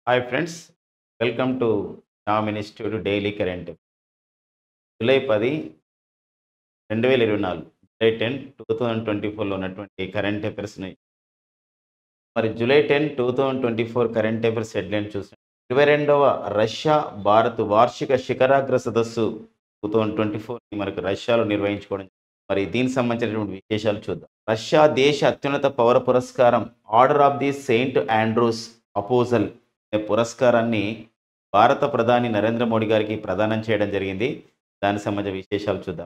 hi friends welcome to Jam institute daily current జూలై పది రెండు వేల ఇరవై నాలుగు July ten two thousand twenty ఫోర్లో ఉన్నటువంటి కరెంట్ అఫైర్స్ని మరి July ten two thousand twenty four current affairs headline చూసాం ఇరవై రెండవ రష్యా భారత్ వార్షిక శిఖరాగ్ర సదస్సు టూ థౌజండ్ ట్వంటీ ఫోర్ని మనకు రష్యాలో నిర్వహించుకోవడం మరి దీనికి సంబంధించినటువంటి విశేషాలు చూద్దాం రష్యా దేశ అత్యున్నత పౌర పురస్కారం order of the saint Andrews apostle అనే పురస్కారాన్ని భారత ప్రధాని నరేంద్ర మోడీ గారికి ప్రదానం చేయడం జరిగింది దానికి సంబంధించిన విశేషాలు చూద్దాం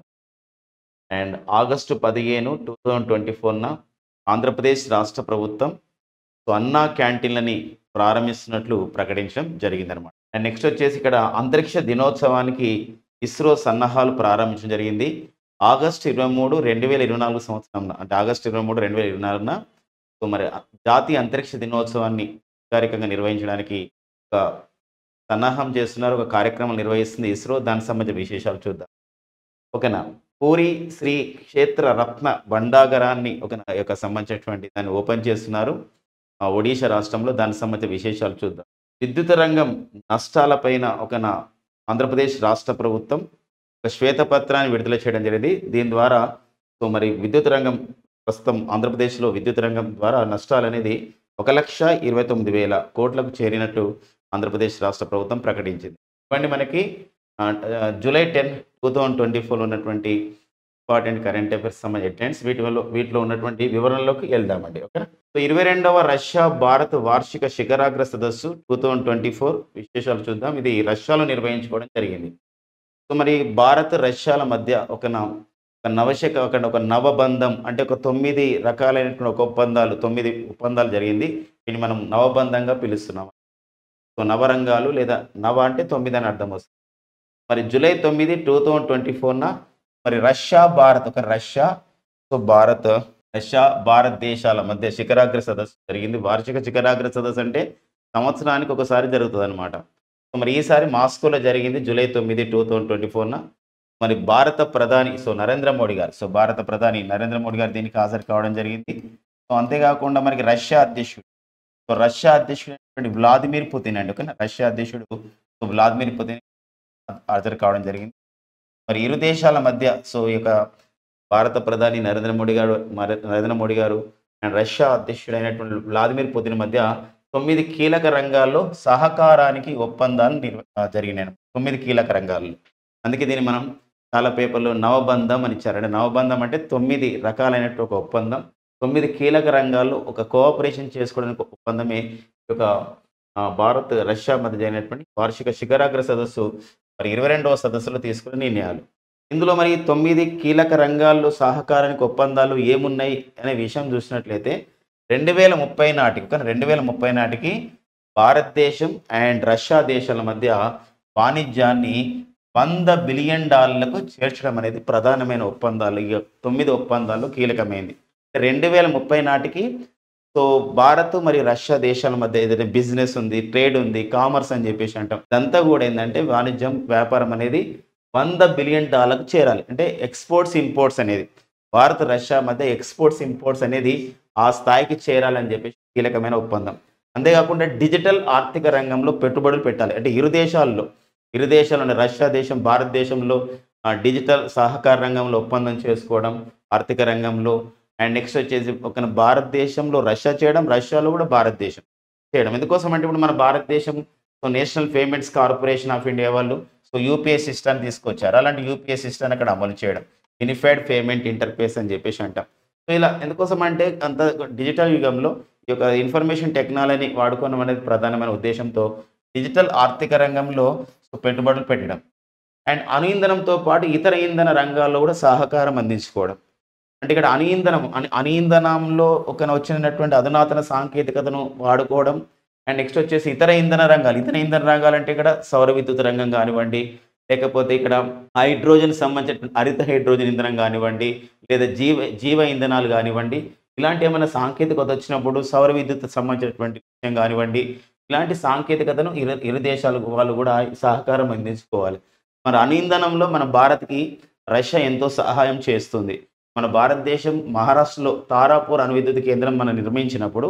అండ్ ఆగస్టు పదిహేను టూ థౌజండ్ ట్వంటీ ఫోర్న ఆంధ్రప్రదేశ్ రాష్ట్ర ప్రభుత్వం సో అన్నా క్యాంటీన్లని ప్రారంభిస్తున్నట్లు ప్రకటించడం జరిగిందనమాట అండ్ నెక్స్ట్ వచ్చేసి ఇక్కడ అంతరిక్ష దినోత్సవానికి ఇస్రో సన్నాహాలు ప్రారంభించడం జరిగింది ఆగస్టు ఇరవై మూడు రెండు వేల ఇరవై నాలుగు సంవత్సరం అంటే ఆగస్టు ఇరవై మూడు రెండు వేల ఇరవై నాలుగున సో మరి జాతీయ అంతరిక్ష దినోత్సవాన్ని అధికారికంగా నిర్వహించడానికి ఒక సన్నాహం చేస్తున్నారు ఒక కార్యక్రమం నిర్వహిస్తుంది ఇస్రో దానికి సంబంధించిన విశేషాలు చూద్దాం ఓకేనా పూరి శ్రీ క్షేత్ర రత్న భండాగరాన్ని ఒక యొక్క సంబంధించినటువంటి దాన్ని ఓపెన్ చేస్తున్నారు ఆ ఒడిశా రాష్ట్రంలో దానికి సంబంధించిన విశేషాలు చూద్దాం విద్యుత్ రంగం నష్టాలపైన ఒక నా ఆంధ్రప్రదేశ్ రాష్ట్ర ప్రభుత్వం ఒక శ్వేతపత్రాన్ని విడుదల చేయడం జరిగింది దీని ద్వారా సో మరి విద్యుత్ రంగం ప్రస్తుతం ఆంధ్రప్రదేశ్లో విద్యుత్ రంగం ద్వారా నష్టాలు అనేది ఒక లక్ష ఇరవై తొమ్మిది వేల కోట్లకు చేరినట్టు ఆంధ్రప్రదేశ్ రాష్ట్ర ప్రభుత్వం ప్రకటించింది ఇవ్వండి మనకి ఆ, ఆ, July ten two thousand twenty ఫోర్లో ఉన్నటువంటి ఇంపార్టెంట్ కరెంట్ అఫైర్స్ సంబంధించి హెడ్లైన్స్ వీటి వల్ల వీటిలో ఉన్నటువంటి వివరణలోకి వెళ్దామండి ఓకేనా సో ఇరవై రెండవ రష్యా భారత్ వార్షిక శిఖరాగ్ర సదస్సు టూ థౌజండ్ ట్వంటీ ఫోర్ విశేషాలు చూద్దాం ఇది రష్యాలో నిర్వహించుకోవడం జరిగింది సో మరి భారత్ రష్యాల మధ్య ఒక న- ఒక నవశక ఒక ఒక నవబంధం అంటే ఒక తొమ్మిది రకాలైనటువంటి ఒక ఒప్పందాలు తొమ్మిది ఒప్పందాలు జరిగింది దీన్ని మనం నవబంధంగా పిలుస్తున్నాం సో నవరంగాలు లేదా నవ అంటే తొమ్మిది అని అర్థం వస్తుంది మరి జూలై తొమ్మిది టూ థౌజండ్ ట్వంటీ ఫోర్న మరి రష్యా భారత్ ఒక రష్యా సో భారత్ రష్యా భారతదేశాల మధ్య శిఖరాగ్ర సదస్సు జరిగింది వార్షిక శిఖరాగ్ర సదస్సు అంటే సంవత్సరానికి ఒకసారి జరుగుతుంది అనమాట సో మరి ఈసారి మాస్కోలో జరిగింది జూలై తొమ్మిది టూ థౌజండ్ ట్వంటీ ఫోర్న మరి భారత ప్రధాని సో నరేంద్ర మోడీ గారు సో భారత ప్రధాని నరేంద్ర మోడీ గారు దీనికి హాజరు కావడం జరిగింది సో అంతేకాకుండా మనకి రష్యా అధ్యక్షుడు సో రష్యా అధ్యక్షుడు వ్లాదిమిర్ పుతిన్ అండి ఓకేనా రష్యా అధ్యక్షుడు సో వ్లాదిమిర్ పుతిన్ హాజరు కావడం జరిగింది మరి ఇరు దేశాల మధ్య సో ఈ యొక్క భారత ప్రధాని నరేంద్ర మోడీ గారు మరి- నరేంద్ర మోడీ గారు అండ్ రష్యా అధ్యక్షుడైనటువంటి వ్లాదిమిర్ పుతిన్ మధ్య తొమ్మిది కీలక రంగాల్లో సహకారానికి ఒప్పందాలు నిర్వ ఆ, జరిగినాయి తొమ్మిది కీలక రంగాల్లో అందుకే దీన్ని మనం చాలా పేపర్లో నవబంధం అని ఇచ్చారు అంటే నవబంధం అంటే తొమ్మిది రకాలైనటువంటి ఒక ఒప్పందం తొమ్మిది కీలక రంగాల్లో ఒక కోఆపరేషన్ చేసుకోవడానికి ఒక ఒప్పందమే ఈ యొక్క ఆ, భారత్ రష్యా మధ్య జరిగినటువంటి వార్షిక శిఖరాగ్ర సదస్సు మరి ఇరవై రెండవ సదస్సులో తీసుకున్న నిర్ణయాలు ఇందులో మరి తొమ్మిది కీలక రంగాల్లో సహకారానికి ఒప్పందాలు ఏమున్నాయి అనే విషయం చూసినట్లయితే రెండు వేల ముప్పై నాటికి కానీ రెండు వేల ముప్పై నాటికి భారతదేశం అండ్ రష్యా దేశాల మధ్య వాణిజ్యాన్ని వంద బిలియన్ డాలర్లకు చేర్చడం అనేది ప్రధానమైన ఒప్పందాలు ఈ తొమ్మిది ఒప్పందాలు కీలకమైంది రెండు వేల ముప్పై నాటికి సో భారత్ మరియు రష్యా దేశాల మధ్య ఏదైతే బిజినెస్ ఉంది ట్రేడ్ ఉంది కామర్స్ అని చెప్పేసి అంటాం ఇదంతా కూడా ఏంటంటే వాణిజ్యం వ్యాపారం అనేది వంద బిలియన్ డాలర్కు చేరాలి అంటే ఎక్స్పోర్ట్స్ ఇంపోర్ట్స్ అనేది భారత్ రష్యా మధ్య ఎక్స్పోర్ట్స్ ఇంపోర్ట్స్ అనేది ఆ స్థాయికి చేరాలని చెప్పేసి కీలకమైన ఒప్పందం అంతేకాకుండా డిజిటల్ ఆర్థిక రంగంలో పెట్టుబడులు పెట్టాలి అంటే ఇరు దేశాల్లో ఇరు దేశాల్లో రష్యా దేశం భారతదేశంలో ఆ, డిజిటల్ సహకార రంగంలో ఒప్పందం చేసుకోవడం ఆర్థిక రంగంలో అండ్ నెక్స్ట్ వచ్చేసి ఒక భారతదేశంలో రష్యా చేయడం రష్యాలో కూడా భారతదేశం చేయడం ఎందుకోసం అంటే ఇప్పుడు మన భారతదేశం so national payments corporation of India వాళ్ళు సో యూపీఐ సిస్టమ్ తీసుకొచ్చారు అలాంటి యూపీఐ సిస్టమ్ అక్కడ అమలు చేయడం యూనిఫైడ్ పేమెంట్ ఇంటర్ఫేస్ అని చెప్పేసి అంటాం సో ఇలా ఎందుకోసం అంటే అంత డిజిటల్ యుగంలో ఈ యొక్క ఇన్ఫర్మేషన్ టెక్నాలజీని వాడుకోవడం అనేది ప్రధానమైన ఉద్దేశంతో డిజిటల్ ఆర్థిక రంగంలో సో పెట్టుబడులు పెట్టడం అండ్ అణు ఇంధనంతో పాటు ఇతర ఇంధన రంగాల్లో కూడా సహకారం అందించుకోవడం అంటే ఇక్కడ అణు ఇంధనం అణు అణు ఇంధనంలో ఒక వచ్చినటువంటి అధునాతన సాంకేతికతను వాడుకోవడం అండ్ నెక్స్ట్ వచ్చేసి ఇతర ఇంధన రంగాలు ఇతర ఇంధన రంగాలు అంటే ఇక్కడ సౌర విద్యుత్ రంగం కానివ్వండి లేకపోతే ఇక్కడ హైడ్రోజన్ సంబంధించిన హరిత హైడ్రోజన్ ఇంధనం కానివ్వండి లేదా జీవ జీవ ఇంధనాలు కానివ్వండి ఇలాంటి ఏమైనా సాంకేతికత వచ్చినప్పుడు సౌర విద్యుత్ సంబంధించినటువంటి విషయం కానివ్వండి ఇలాంటి సాంకేతికతను ఇరు ఇరు దేశాలు వాళ్ళు కూడా సహకారం అందించుకోవాలి మరి అణు ఇంధనంలో మన భారత్కి రష్యా ఎంతో సహాయం చేస్తుంది మన భారతదేశం మహారాష్ట్రలో తారాపూర్ అణు విద్యుత్ కేంద్రం మనం నిర్మించినప్పుడు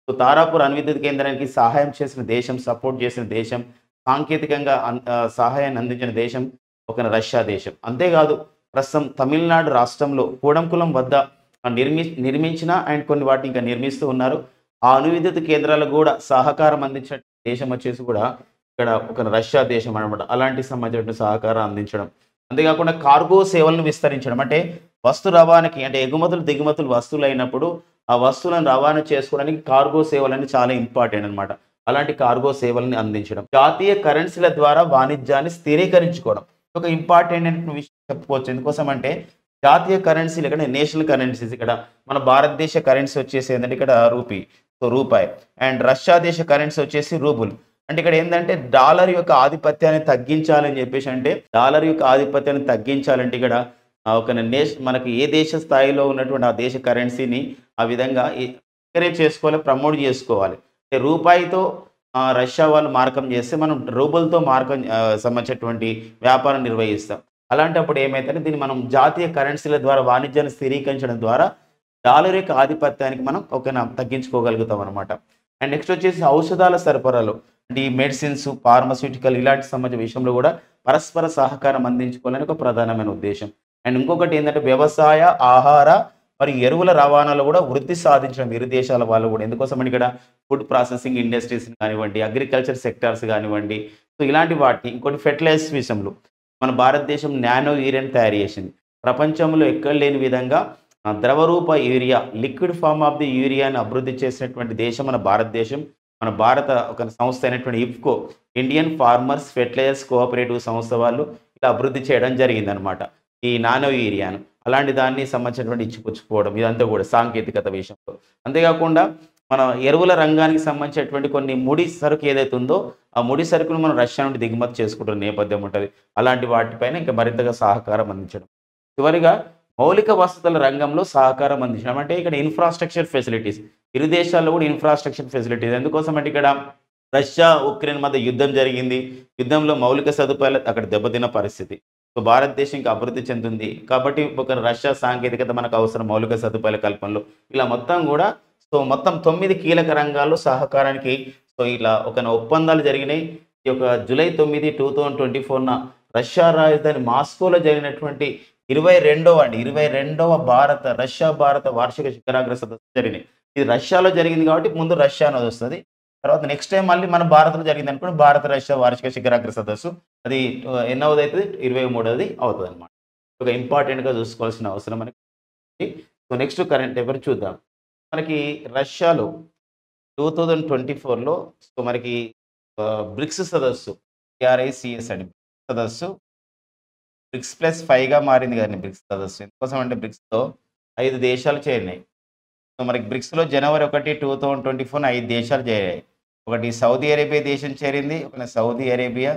సో తారాపూర్ అణువిద్యుత్ కేంద్రానికి సహాయం చేసిన దేశం సపోర్ట్ చేసిన దేశం సాంకేతికంగా అన్- ఆ, సహాయాన్ని అందించిన దేశం ఒక రష్యా దేశం అంతేకాదు ప్రస్తుతం తమిళనాడు రాష్ట్రంలో కూడంకులం వద్ద నిర్మి నిర్మించిన అండ్ కొన్ని వాటిని ఇంకా నిర్మిస్తూ ఉన్నారు ఆ అణు విద్యుత్ కేంద్రాలకు కూడా సహకారం అందించిన దేశం వచ్చేసి కూడా ఇక్కడ ఒక రష్యా దేశం అనమాట అలాంటి సంబంధించిన సహకారం అందించడం అంతేకాకుండా కార్గో సేవలను విస్తరించడం అంటే వస్తు రవాణాకి అంటే ఎగుమతులు దిగుమతులు వస్తువులు అయినప్పుడు ఆ వస్తువులను రవాణా చేసుకోవడానికి కార్గో సేవలు అనేది చాలా ఇంపార్టెంట్ అన్నమాట అలాంటి కార్గో సేవల్ని అందించడం జాతీయ కరెన్సీల ద్వారా వాణిజ్యాన్ని స్థిరీకరించుకోవడం ఒక ఇంపార్టెంట్ అయిన విషయం చెప్పుకోవచ్చు ఎందుకోసం అంటే జాతీయ కరెన్సీలు ఇక్కడ నేషనల్ కరెన్సీస్ ఇక్కడ మన భారతదేశ కరెన్సీ వచ్చేసి ఏంటంటే ఇక్కడ రూపీ సో రూపాయి అండ్ రష్యా దేశ కరెన్సీ వచ్చేసి రూబుల్ అంటే ఇక్కడ ఏంటంటే డాలర్ యొక్క ఆధిపత్యాన్ని తగ్గించాలని చెప్పేసి అంటే డాలర్ యొక్క ఆధిపత్యాన్ని తగ్గించాలంటే ఇక్కడ ఆ ఒక నేష్ మనకి ఏ దేశ స్థాయిలో ఉన్నటువంటి ఆ దేశ కరెన్సీని ఆ విధంగా ఎంకరేజ్ చేసుకోవాలి ప్రమోట్ చేసుకోవాలి అంటే రూపాయితో ఆ, రష్యా వాళ్ళు మార్కం చేస్తే మనం రూబుల్తో మార్కం ఆ, సంబంధించినటువంటి వ్యాపారం నిర్వహిస్తాం అలాంటప్పుడు ఏమైతే దీన్ని మనం జాతీయ కరెన్సీల ద్వారా వాణిజ్యాన్ని స్థిరీకరించడం ద్వారా డాలర్ యొక్క ఆధిపత్యానికి మనం ఒక తగ్గించుకోగలుగుతాం అనమాట అండ్ నెక్స్ట్ వచ్చేసి ఔషధాల సరఫరాలు అంటే ఈ మెడిసిన్స్ ఫార్మస్యూటికల్ ఇలాంటి సంబంధించిన విషయంలో కూడా పరస్పర సహకారం అందించుకోవాలని ఒక ప్రధానమైన ఉద్దేశం అండ్ ఇంకొకటి ఏంటంటే వ్యవసాయ ఆహార మరియు ఎరువుల రవాణాలో కూడా వృద్ధి సాధించడం ఇరు దేశాల వాళ్ళు కూడా ఎందుకోసమని ఇక్కడ ఫుడ్ ప్రాసెసింగ్ ఇండస్ట్రీస్ కానివ్వండి అగ్రికల్చర్ సెక్టార్స్ కానివ్వండి సో ఇలాంటి వాటిని ఇంకోటి ఫెర్టిలైజర్స్ విషయంలో మన భారతదేశం నానో యూరియాని తయారు చేసింది ప్రపంచంలో ఎక్కడ లేని విధంగా ఆ, ద్రవరూప urea liquid form of the యూరియాని అభివృద్ధి చేసినటువంటి దేశం మన భారతదేశం మన భారత ఒక సంస్థ అయినటువంటి IFFCO Indian farmers fertilisers cooperative సంస్థ వాళ్ళు ఇలా అభివృద్ధి చేయడం జరిగిందనమాట ఈ నానో యూరియాను అలాంటి దాన్ని సంబంధించినటువంటి ఇచ్చిపుచ్చుకోవడం ఇదంతా కూడా సాంకేతికత విషయంలో అంతేకాకుండా మన ఎరువుల రంగానికి సంబంధించినటువంటి కొన్ని ముడి సరుకు ఏదైతే ఉందో ఆ ముడి సరుకును మనం రష్యా నుండి దిగుమతి చేసుకుంటున్న నేపథ్యం ఉంటుంది అలాంటి వాటిపైన ఇంకా మరింతగా సహకారం అందించడం చివరిగా మౌలిక వసతుల రంగంలో సహకారం అందించడం అంటే ఇక్కడ ఇన్ఫ్రాస్ట్రక్చర్ ఫెసిలిటీస్ ఇరు దేశాల్లో కూడా ఇన్ఫ్రాస్ట్రక్చర్ ఫెసిలిటీస్ ఎందుకోసం అంటే ఇక్కడ రష్యా ఉక్రెయిన్ మధ్య యుద్ధం జరిగింది యుద్ధంలో మౌలిక సదుపాయాలు అక్కడ దెబ్బతిన్న పరిస్థితి సో భారతదేశం ఇంకా అభివృద్ధి చెందుతుంది కాబట్టి ఒక రష్యా సాంకేతికత మనకు అవసరం మౌలిక సదుపాయాల కల్పనలో ఇలా మొత్తం కూడా సో మొత్తం తొమ్మిది కీలక రంగాల్లో సహకారానికి సో ఇలా ఒక ఒప్పందాలు జరిగినాయి ఈ యొక్క జూలై తొమ్మిది టూ థౌజండ్ ట్వంటీ ఫోర్న రష్యా రాజధాని మాస్కోలో జరిగినటువంటి ఇరవై రెండవ అండి ఇరవై రెండవ భారత రష్యా భారత వార్షిక శిఖరాగ్ర సదస్సు జరిగినాయి ఇది రష్యాలో జరిగింది కాబట్టి ముందు రష్యా అనేది వస్తుంది తర్వాత నెక్స్ట్ టైం మళ్ళీ మన భారత్లో జరిగింది అనుకోండి భారత రష్యా వార్షిక శిఖరాగ్ర సదస్సు అది ఆ, ఎన్నవది అవుతుంది ఇరవై మూడవది అవుతుంది అనమాట ఒక ఇంపార్టెంట్గా చూసుకోవాల్సిన అవసరం మనకి సో నెక్స్ట్ కరెంట్ ఎవరు చూద్దాం మనకి రష్యాలో టూ థౌజండ్ ట్వంటీ ఫోర్లో సో మనకి ఆ, బ్రిక్స్ సదస్సు టిఆర్ఐసిఎస్ అండి సదస్సు బ్రిక్స్ ప్లస్ ఫైవ్గా మారింది కదండి బ్రిక్స్ సదస్సు ఎందుకోసం అంటే బ్రిక్స్లో ఐదు దేశాలు చేరినాయి సో మనకి బ్రిక్స్లో జనవరి ఒకటి టూ థౌజండ్ ట్వంటీ ఫోర్ ఐదు దేశాలు చేరాయి ఒకటి సౌదీ అరేబియా దేశం చేరింది ఒక సౌదీ అరేబియా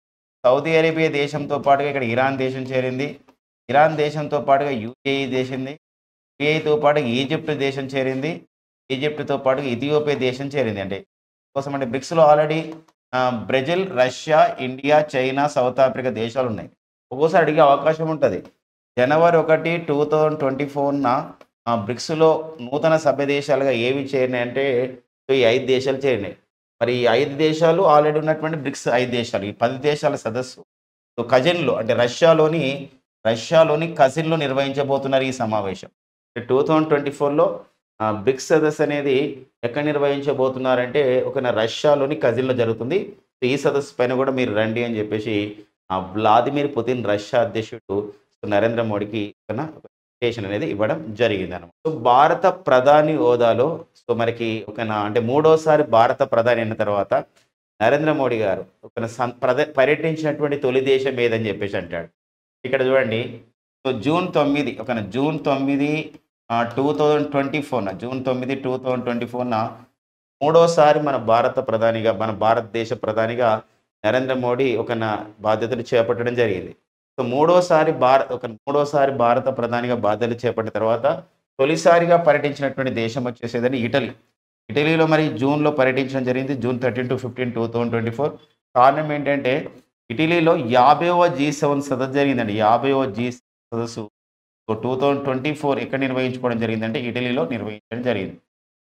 సౌదీ అరేబియా దేశంతో పాటుగా ఇక్కడ ఇరాన్ దేశం చేరింది ఇరాన్ దేశంతో పాటుగా యూఏఈ దేశంది యూఏఈతో పాటుగా ఈజిప్ట్ దేశం చేరింది ఈజిప్ట్తో పాటుగా ఇథియోపియా దేశం చేరింది అంటే కోసం అంటే బ్రిక్స్లో already Brazil Russia India China South Africa దేశాలు ఉన్నాయి ఒక్కోసారి అడిగే అవకాశం ఉంటుంది జనవరి ఒకటి టూ థౌజండ్ ట్వంటీ ఫోర్న బ్రిక్స్లో నూతన సభ్య దేశాలుగా ఏవి చేరినాయి అంటే సో ఈ ఐదు దేశాలు చేరినాయి మరి ఈ ఐదు దేశాలు ఆల్రెడీ ఉన్నటువంటి బ్రిక్స్ ఐదు దేశాలు ఈ పది దేశాల సదస్సు సో కజిన్లో అంటే రష్యాలోని రష్యాలోని కజిన్లో నిర్వహించబోతున్నారు ఈ సమావేశం టూ థౌజండ్ ట్వంటీ ఫోర్లో బ్రిక్స్ సదస్సు అనేది ఎక్కడ నిర్వహించబోతున్నారంటే ఒక రష్యాలోని కజిన్లో జరుగుతుంది సో ఈ సదస్సు పైన కూడా మీరు రండి అని చెప్పేసి ఆ వ్లాదిమిర్ పుతిన్ రష్యా అధ్యక్షుడు సో నరేంద్ర మోడీకి ఒక ఇన్విటేషన్ అనేది ఇవ్వడం జరిగింది అనమాట సో భారత ప్రధాని హోదాలో సో మనకి ఒక నా- అంటే మూడోసారి భారత ప్రధాని అయిన తర్వాత నరేంద్ర మోడీ గారు ఒక సం- ప్రద పర్యటించినటువంటి తొలి దేశం ఏదని చెప్పేసి అంటాడు ఇక్కడ చూడండి సో జూన్ తొమ్మిది ఒక జూన్ తొమ్మిది టూ థౌజండ్ ట్వంటీ ఫోర్న జూన్ తొమ్మిది టూ థౌజండ్ ట్వంటీ ఫోర్న మూడోసారి మన భారత ప్రధానిగా మన భారతదేశ ప్రధానిగా నరేంద్ర మోడీ ఒక నా బాధ్యతలు చేపట్టడం జరిగింది సో మూడోసారి భారత ఒక మూడోసారి భారత ప్రధానిగా బాధ్యతలు చేపట్టిన తర్వాత తొలిసారిగా పర్యటించినటువంటి దేశం వచ్చేసేదని ఇటలీ ఇటలీలో మరి జూన్లో పర్యటించడం జరిగింది June thirteen to fifteen two thousand twenty four కారణం ఏంటంటే ఇటలీలో యాభైవ జీ సెవెన్ సదస్సు జరిగిందండి యాభైవ జీ సదస్సు so two thousand twenty four ఎక్కడ నిర్వహించుకోవడం జరిగిందంటే ఇటలీలో నిర్వహించడం జరిగింది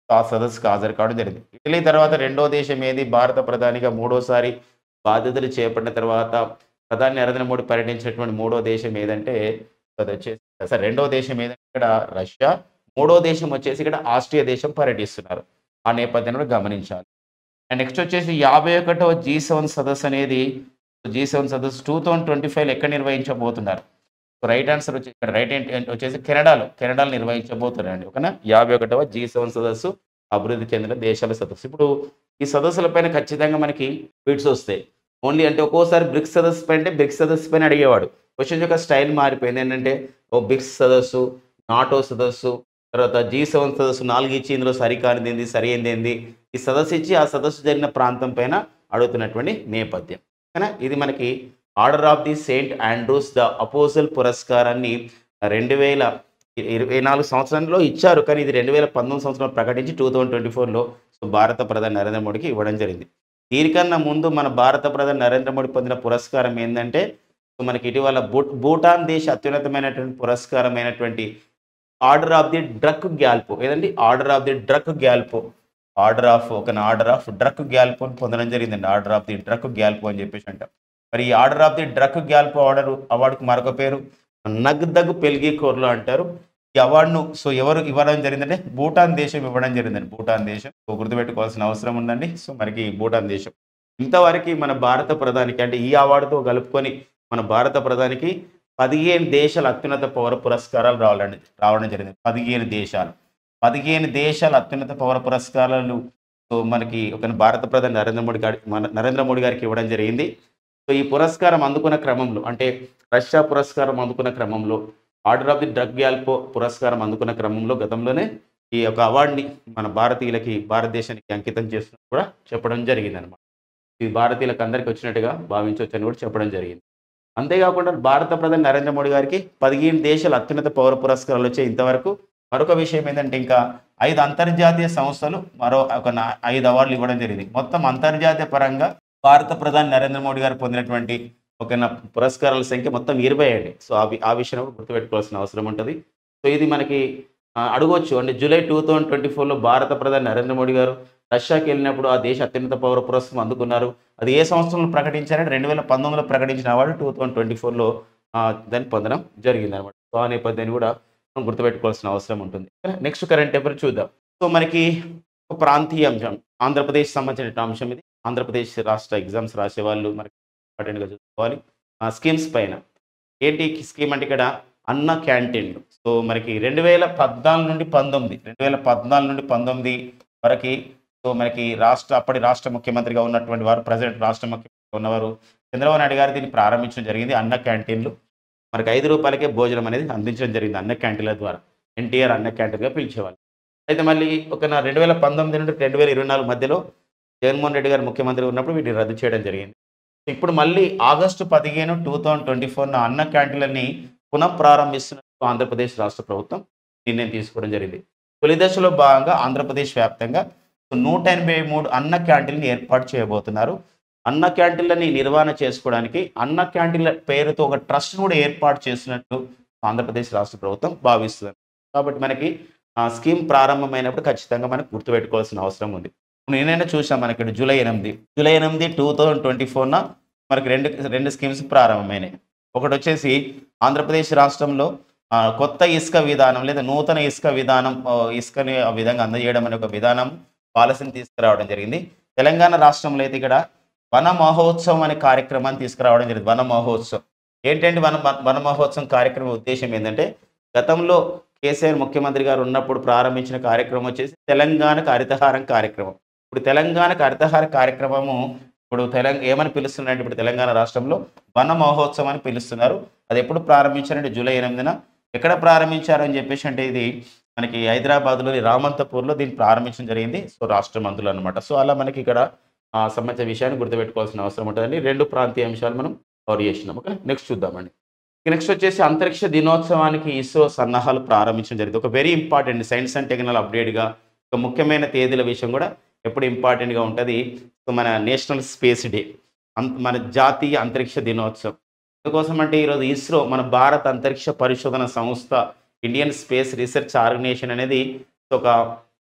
ఆ సదస్సుకు హాజరు కావడం జరిగింది ఇటలీ తర్వాత రెండో దేశం ఏది భారత ప్రధానిగా మూడోసారి బాధ్యతలు చేపట్టిన తర్వాత ప్రధాని నరేంద్ర మోడీ పర్యటించినటువంటి మూడో దేశం ఏదంటే అది వచ్చేసి సరే రెండో దేశం ఏదంటే ఇక్కడ రష్యా మూడో దేశం వచ్చేసి ఇక్కడ ఆస్ట్రియా దేశం పర్యటిస్తున్నారు ఆ నేపథ్యంలో గమనించాలి అండ్ నెక్స్ట్ వచ్చేసి యాభై ఒకటవ జీ సెవెన్ సదస్సు అనేది జీ సెవెన్ సదస్సు టూ థౌజండ్ ట్వంటీ ఫైవ్ ఎక్కడ నిర్వహించబోతున్నారు రైట్ ఆన్సర్ వచ్చి ఇక్కడ రైట్ వచ్చేసి కెనడాలో కెనడాలో నిర్వహించబోతున్నారండి ఓకేనా యాభై ఒకటవ జీ సెవెన్ సదస్సు అభివృద్ధి చెందిన దేశాల సదస్సు ఇప్పుడు ఈ సదస్సుల పైన ఖచ్చితంగా మనకి బిట్స్ వస్తాయి ఓన్లీ అంటే ఒక్కోసారి బ్రిక్స్ సదస్సు పైన అంటే బ్రిక్స్ సదస్సు పైన అడిగేవాడు క్వశ్చన్ యొక్క స్టైల్ మారిపోయింది ఏంటంటే ఓ బ్రిక్స్ సదస్సు నాటో సదస్సు తర్వాత జీ సెవెన్ సదస్సు నాలుగు ఇచ్చి ఇందులో సరికానిది ఏంది సరి ఏంది ఏంది ఈ సదస్సు ఇచ్చి ఆ సదస్సు జరిగిన ప్రాంతం పైన అడుగుతున్నటువంటి నేపథ్యం ఓకేనా ఇది మనకి order of the saint Andrews the apostle పురస్కారాన్ని రెండు వేల ఇరవై నాలుగు సంవత్సరంలో ఇచ్చారు కానీ ఇది రెండు వేల పంతొమ్మిది సంవత్సరంలో ప్రకటించి టూ థౌజండ్ ట్వంటీ ఫోర్లో సో భారత ప్రధాని నరేంద్ర మోడీకి ఇవ్వడం జరిగింది దీనికన్నా ముందు మన భారత ప్రధాని నరేంద్ర మోడీ పొందిన పురస్కారం ఏంటంటే సో మనకి ఇటీవల భూ భూటాన్ దేశ అత్యున్నతమైనటువంటి పురస్కారమైనటువంటి order of the Druk Gyalpo ఏదండి order of the Druk Gyalpo order of ఒక ఆర్డర్ ఆఫ్ డ్రక్ గ్యాల్పో అని పొందడం జరిగిందండి order of the Druk Gyalpo అని చెప్పేసి అంటాం మరి ఈ order of the Druk Gyalpo order అవార్డుకు మరొక పేరు నగ్దగ్ పెల్గి కోర్లో అంటారు ఈ అవార్డును సో ఎవరు ఇవ్వడం జరిగిందంటే భూటాన్ దేశం ఇవ్వడం జరిగిందండి భూటాన్ దేశం సో గుర్తుపెట్టుకోవాల్సిన అవసరం ఉందండి సో మనకి భూటాన్ దేశం ఇంతవరకు మన భారత ప్రధానికి అంటే ఈ అవార్డుతో కలుపుకొని మన భారత ప్రధానికి పదిహేను దేశాల అత్యున్నత పౌర పురస్కారాలు రావాలండి రావడం జరిగింది పదిహేను దేశాలు పదిహేను దేశాల అత్యున్నత పౌర పురస్కారాలు సో మనకి ఒక భారత ప్రధాని నరేంద్ర మోడీ గారి మన నరేంద్ర మోడీ గారికి ఇవ్వడం జరిగింది సో ఈ పురస్కారం అందుకున్న క్రమంలో అంటే రష్యా పురస్కారం అందుకున్న క్రమంలో order of the Druk Gyalpo పురస్కారం అందుకున్న క్రమంలో గతంలోనే ఈ యొక్క అవార్డుని మన భారతీయులకి భారతదేశానికి అంకితం చేస్తున్నట్టు కూడా చెప్పడం జరిగింది అనమాట ఇది భారతీయులకు అందరికీ వచ్చినట్టుగా భావించవచ్చు అని కూడా చెప్పడం జరిగింది అంతేకాకుండా భారత ప్రధాని నరేంద్ర మోడీ గారికి పదిహేను దేశాల అత్యున్నత పౌర పురస్కారాలు వచ్చే ఇంతవరకు మరొక విషయం ఏంటంటే ఇంకా ఐదు అంతర్జాతీయ సంస్థలు మరో ఒక నా- ఐదు అవార్డులు ఇవ్వడం జరిగింది మొత్తం అంతర్జాతీయ పరంగా భారత ప్రధాని నరేంద్ర మోడీ గారు పొందినటువంటి ఒక నా పురస్కారాల సంఖ్య మొత్తం ఇరవై అండి సో ఆ వి- ఆ విషయం కూడా గుర్తుపెట్టుకోవాల్సిన అవసరం ఉంటుంది సో ఇది మనకి ఆ, అడగొచ్చు అంటే జూలై టూ థౌజండ్ ట్వంటీ ఫోర్లో భారత ప్రధాని నరేంద్ర మోడీ గారు రష్యాకి వెళ్ళినప్పుడు ఆ దేశ అత్యున్నత పౌర పురస్కారం అందుకున్నారు అది ఏ సంవత్సరంలో ప్రకటించారంటే రెండు వేల పంతొమ్మిదిలో ప్రకటించిన అవార్డు టూ థౌజండ్ ట్వంటీ ఫోర్లో దాన్ని పొందడం జరిగింది అనమాట సో ఆ నేపథ్యాన్ని కూడా మనం గుర్తుపెట్టుకోవాల్సిన అవసరం ఉంటుంది నెక్స్ట్ కరెంట్ అఫైర్ చూద్దాం సో మనకి ఒక ప్రాంతీయ అంశం ఆంధ్రప్రదేశ్ సంబంధించిన అంశం ఇది ఆంధ్రప్రదేశ్ రాష్ట్ర ఎగ్జామ్స్ రాసే వాళ్ళు మనకి ఇంపార్టెంట్గా చూసుకోవాలి ఆ స్కీమ్స్ పైన ఏంటి స్కీమ్ అంటే ఇక్కడ అన్న క్యాంటీన్లు సో మనకి రెండు వేల పద్నాలుగు నుండి పంతొమ్మిది రెండు వేల పద్నాలుగు నుండి పంతొమ్మిది వరకు సో మనకి రాష్ట్ర అప్పటి రాష్ట్ర ముఖ్యమంత్రిగా ఉన్నటువంటి వారు ప్రజెంట్ రాష్ట్ర ముఖ్యమంత్రిగా ఉన్నవారు చంద్రబాబు నాయుడు గారు దీన్ని ప్రారంభించడం జరిగింది అన్న క్యాంటీన్లు మనకి ఐదు రూపాయలకే భోజనం అనేది అందించడం జరిగింది అన్న క్యాంటీన్ల ద్వారా ఎన్టీఆర్ అన్న క్యాంటీన్గా పిలిచేవాళ్ళు అయితే మళ్ళీ ఒక నా రెండు వేల పంతొమ్మిది నుండి రెండు వేల ఇరవై నాలుగు మధ్యలో జగన్మోహన్ రెడ్డి గారు ముఖ్యమంత్రి ఉన్నప్పుడు వీటిని రద్దు చేయడం జరిగింది ఇప్పుడు మళ్ళీ ఆగస్టు పదిహేను టూ థౌజండ్ ట్వంటీ ఫోర్న అన్న క్యాంటీన్లని పునః ప్రారంభిస్తున్నట్టు ఆంధ్రప్రదేశ్ రాష్ట్ర ప్రభుత్వం నిర్ణయం తీసుకోవడం జరిగింది తొలి దశలో భాగంగా ఆంధ్రప్రదేశ్ వ్యాప్తంగా నూట ఎనభై మూడు అన్న క్యాంటీన్లు ఏర్పాటు చేయబోతున్నారు అన్న క్యాంటీన్లని నిర్వహణ చేసుకోవడానికి అన్న క్యాంటీన్ల పేరుతో ఒక ట్రస్ట్ కూడా ఏర్పాటు చేసినట్టు ఆంధ్రప్రదేశ్ రాష్ట్ర ప్రభుత్వం భావిస్తుంది కాబట్టి మనకి ఆ స్కీమ్ ప్రారంభమైనప్పుడు ఖచ్చితంగా మనకు గుర్తుపెట్టుకోవాల్సిన అవసరం ఉంది నేనైనా చూసాం మనకి ఇక్కడ జూలై ఎనిమిది జూలై ఎనిమిది టూ థౌజండ్ ట్వంటీ ఫోర్న మనకి రెండు రెండు స్కీమ్స్ ప్రారంభమైనాయి ఒకటి వచ్చేసి ఆంధ్రప్రదేశ్ రాష్ట్రంలో ఆ, కొత్త ఇసుక విధానం లేదా నూతన ఇసుక విధానం ఆ, ఇసుకని ఆ విధంగా అందజేయడం అనే ఒక విధానం పాలసీని తీసుకురావడం జరిగింది తెలంగాణ రాష్ట్రంలో అయితే ఇక్కడ వన మహోత్సవం అనే కార్యక్రమాన్ని తీసుకురావడం జరిగింది వన మహోత్సవం ఏంటంటే వన వన మహోత్సవం కార్యక్రమం ఉద్దేశం ఏంటంటే గతంలో కేసీఆర్ ముఖ్యమంత్రి గారు ఉన్నప్పుడు ప్రారంభించిన కార్యక్రమం వచ్చేసి తెలంగాణకు హరితహారం కార్యక్రమం ఇప్పుడు తెలంగాణకు హరితహార కార్యక్రమము ఇప్పుడు తెలంగాణ ఏమని పిలుస్తున్నారంటే ఇప్పుడు తెలంగాణ రాష్ట్రంలో వన మహోత్సవం అని పిలుస్తున్నారు అది ఎప్పుడు ప్రారంభించారంటే జూలై ఎనిమిదిన ఎక్కడ ప్రారంభించారు అని చెప్పేసి అంటే ఇది మనకి హైదరాబాద్లోని రామంతపూర్లో దీన్ని ప్రారంభించడం జరిగింది సో రాష్ట్ర మంత్రులు అనమాట సో అలా మనకి ఇక్కడ ఆ సంబంధించిన విషయాన్ని గుర్తుపెట్టుకోవాల్సిన అవసరం ఉంటుందండి రెండు ప్రాంతీయ అంశాలు మనం కవర్ చేసినాం ఓకే నెక్స్ట్ చూద్దామండి నెక్స్ట్ వచ్చేసి అంతరిక్ష దినోత్సవానికి ఇస్రో సన్నాహాలు ప్రారంభించడం జరిగింది ఒక very important science and technology అప్డేట్గా ఒక ముఖ్యమైన తేదీల విషయం కూడా ఎప్పుడు ఇంపార్టెంట్గా ఉంటుంది సో మన నేషనల్ స్పేస్ డే అం- మన జాతీయ అంతరిక్ష దినోత్సవం ఎందుకోసం అంటే ఈరోజు ఇస్రో మన భారత అంతరిక్ష పరిశోధన సంస్థ ఇండియన్ స్పేస్ రీసెర్చ్ ఆర్గనైజేషన్ అనేది ఒక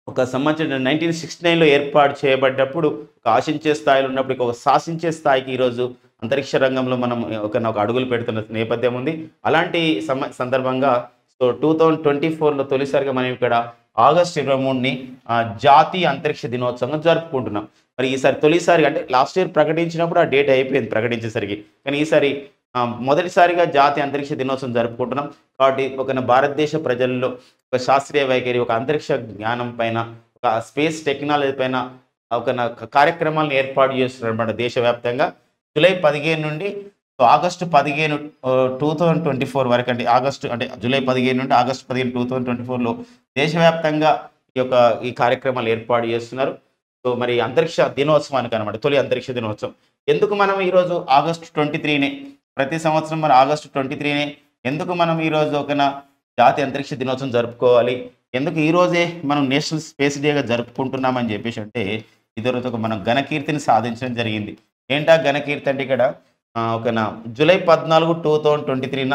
ఒక సంవత్సరం నైన్టీన్ సిక్స్టీ నైన్లో ఏర్పాటు చేయబడ్డప్పుడు ఒక ఆశించే స్థాయిలో ఉన్నప్పుడు ఇక ఒక శాసించే స్థాయికి ఈరోజు అంతరిక్ష రంగంలో మనం ఒక ఒక అడుగులు పెడుతున్న నేపథ్యం ఉంది అలాంటి సమ సందర్భంగా సో టూ థౌజండ్ ట్వంటీ ఫోర్లో తొలిసారిగా మనం ఇక్కడ ఆగస్ట్ ఇరవై మూడుని ఆ, జాతీయ అంతరిక్ష దినోత్సవంగా జరుపుకుంటున్నాం మరి ఈసారి తొలిసారి అంటే లాస్ట్ ఇయర్ ప్రకటించినప్పుడు ఆ డేట్ అయిపోయింది ప్రకటించేసరికి కానీ ఈసారి ఆ, మొదటిసారిగా జాతీయ అంతరిక్ష దినోత్సవం జరుపుకుంటున్నాం కాబట్టి ఒక భారతదేశ ప్రజల్లో ఒక శాస్త్రీయ వైఖరి ఒక అంతరిక్ష జ్ఞానం పైన ఒక స్పేస్ టెక్నాలజీ పైన ఒక నా- కార్యక్రమాలను ఏర్పాటు చేస్తున్నారు అనమాట దేశవ్యాప్తంగా జూలై పదిహేను నుండి సో ఆగస్టు పదిహేను టూ థౌజండ్ ట్వంటీ ఫోర్ వరకు అంటే ఆగస్టు అంటే జూలై పదిహేను నుండి ఆగస్టు పదిహేను టూ థౌజండ్ ట్వంటీ ఫోర్లో దేశవ్యాప్తంగా ఈ యొక్క ఈ కార్యక్రమాలు ఏర్పాటు చేస్తున్నారు సో మరి అంతరిక్ష దినోత్సవానికి అనమాట తొలి అంతరిక్ష దినోత్సవం ఎందుకు మనం ఈరోజు ఆగస్టు ట్వంటీ త్రీనే ప్రతి సంవత్సరం మరి ఆగస్టు ట్వంటీ త్రీనే ఎందుకు మనం ఈరోజు ఒకన జాతీయ అంతరిక్ష దినోత్సవం జరుపుకోవాలి ఎందుకు ఈ రోజే మనం నేషనల్ స్పేస్ డేగా జరుపుకుంటున్నామని చెప్పేసి అంటే ఇదివరకు ఒక మనం ఘనకీర్తిని సాధించడం జరిగింది ఏంటా ఘనకీర్తి అంటే ఇక్కడ ఆ, ఒక నా జూలై పద్నాలుగు టూ థౌజండ్ ట్వంటీ త్రీన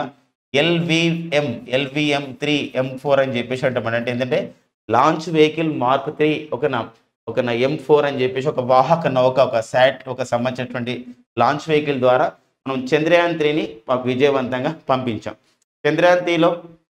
LVM LVM three M four అని చెప్పేసి అంటాం అంటే ఏంటంటే లాంచ్ వెహికల్ మార్క్ త్రీ ఒక నా ఒక నా ఎం ఫోర్ అని చెప్పేసి ఒక వాహక నౌక ఒక శాట్ ఒక సంబంధించినటువంటి లాంచ్ వెహికల్ ద్వారా మనం చంద్రయాన్ త్రీని ప- విజయవంతంగా పంపించాం చంద్రయాన్ త్రీలో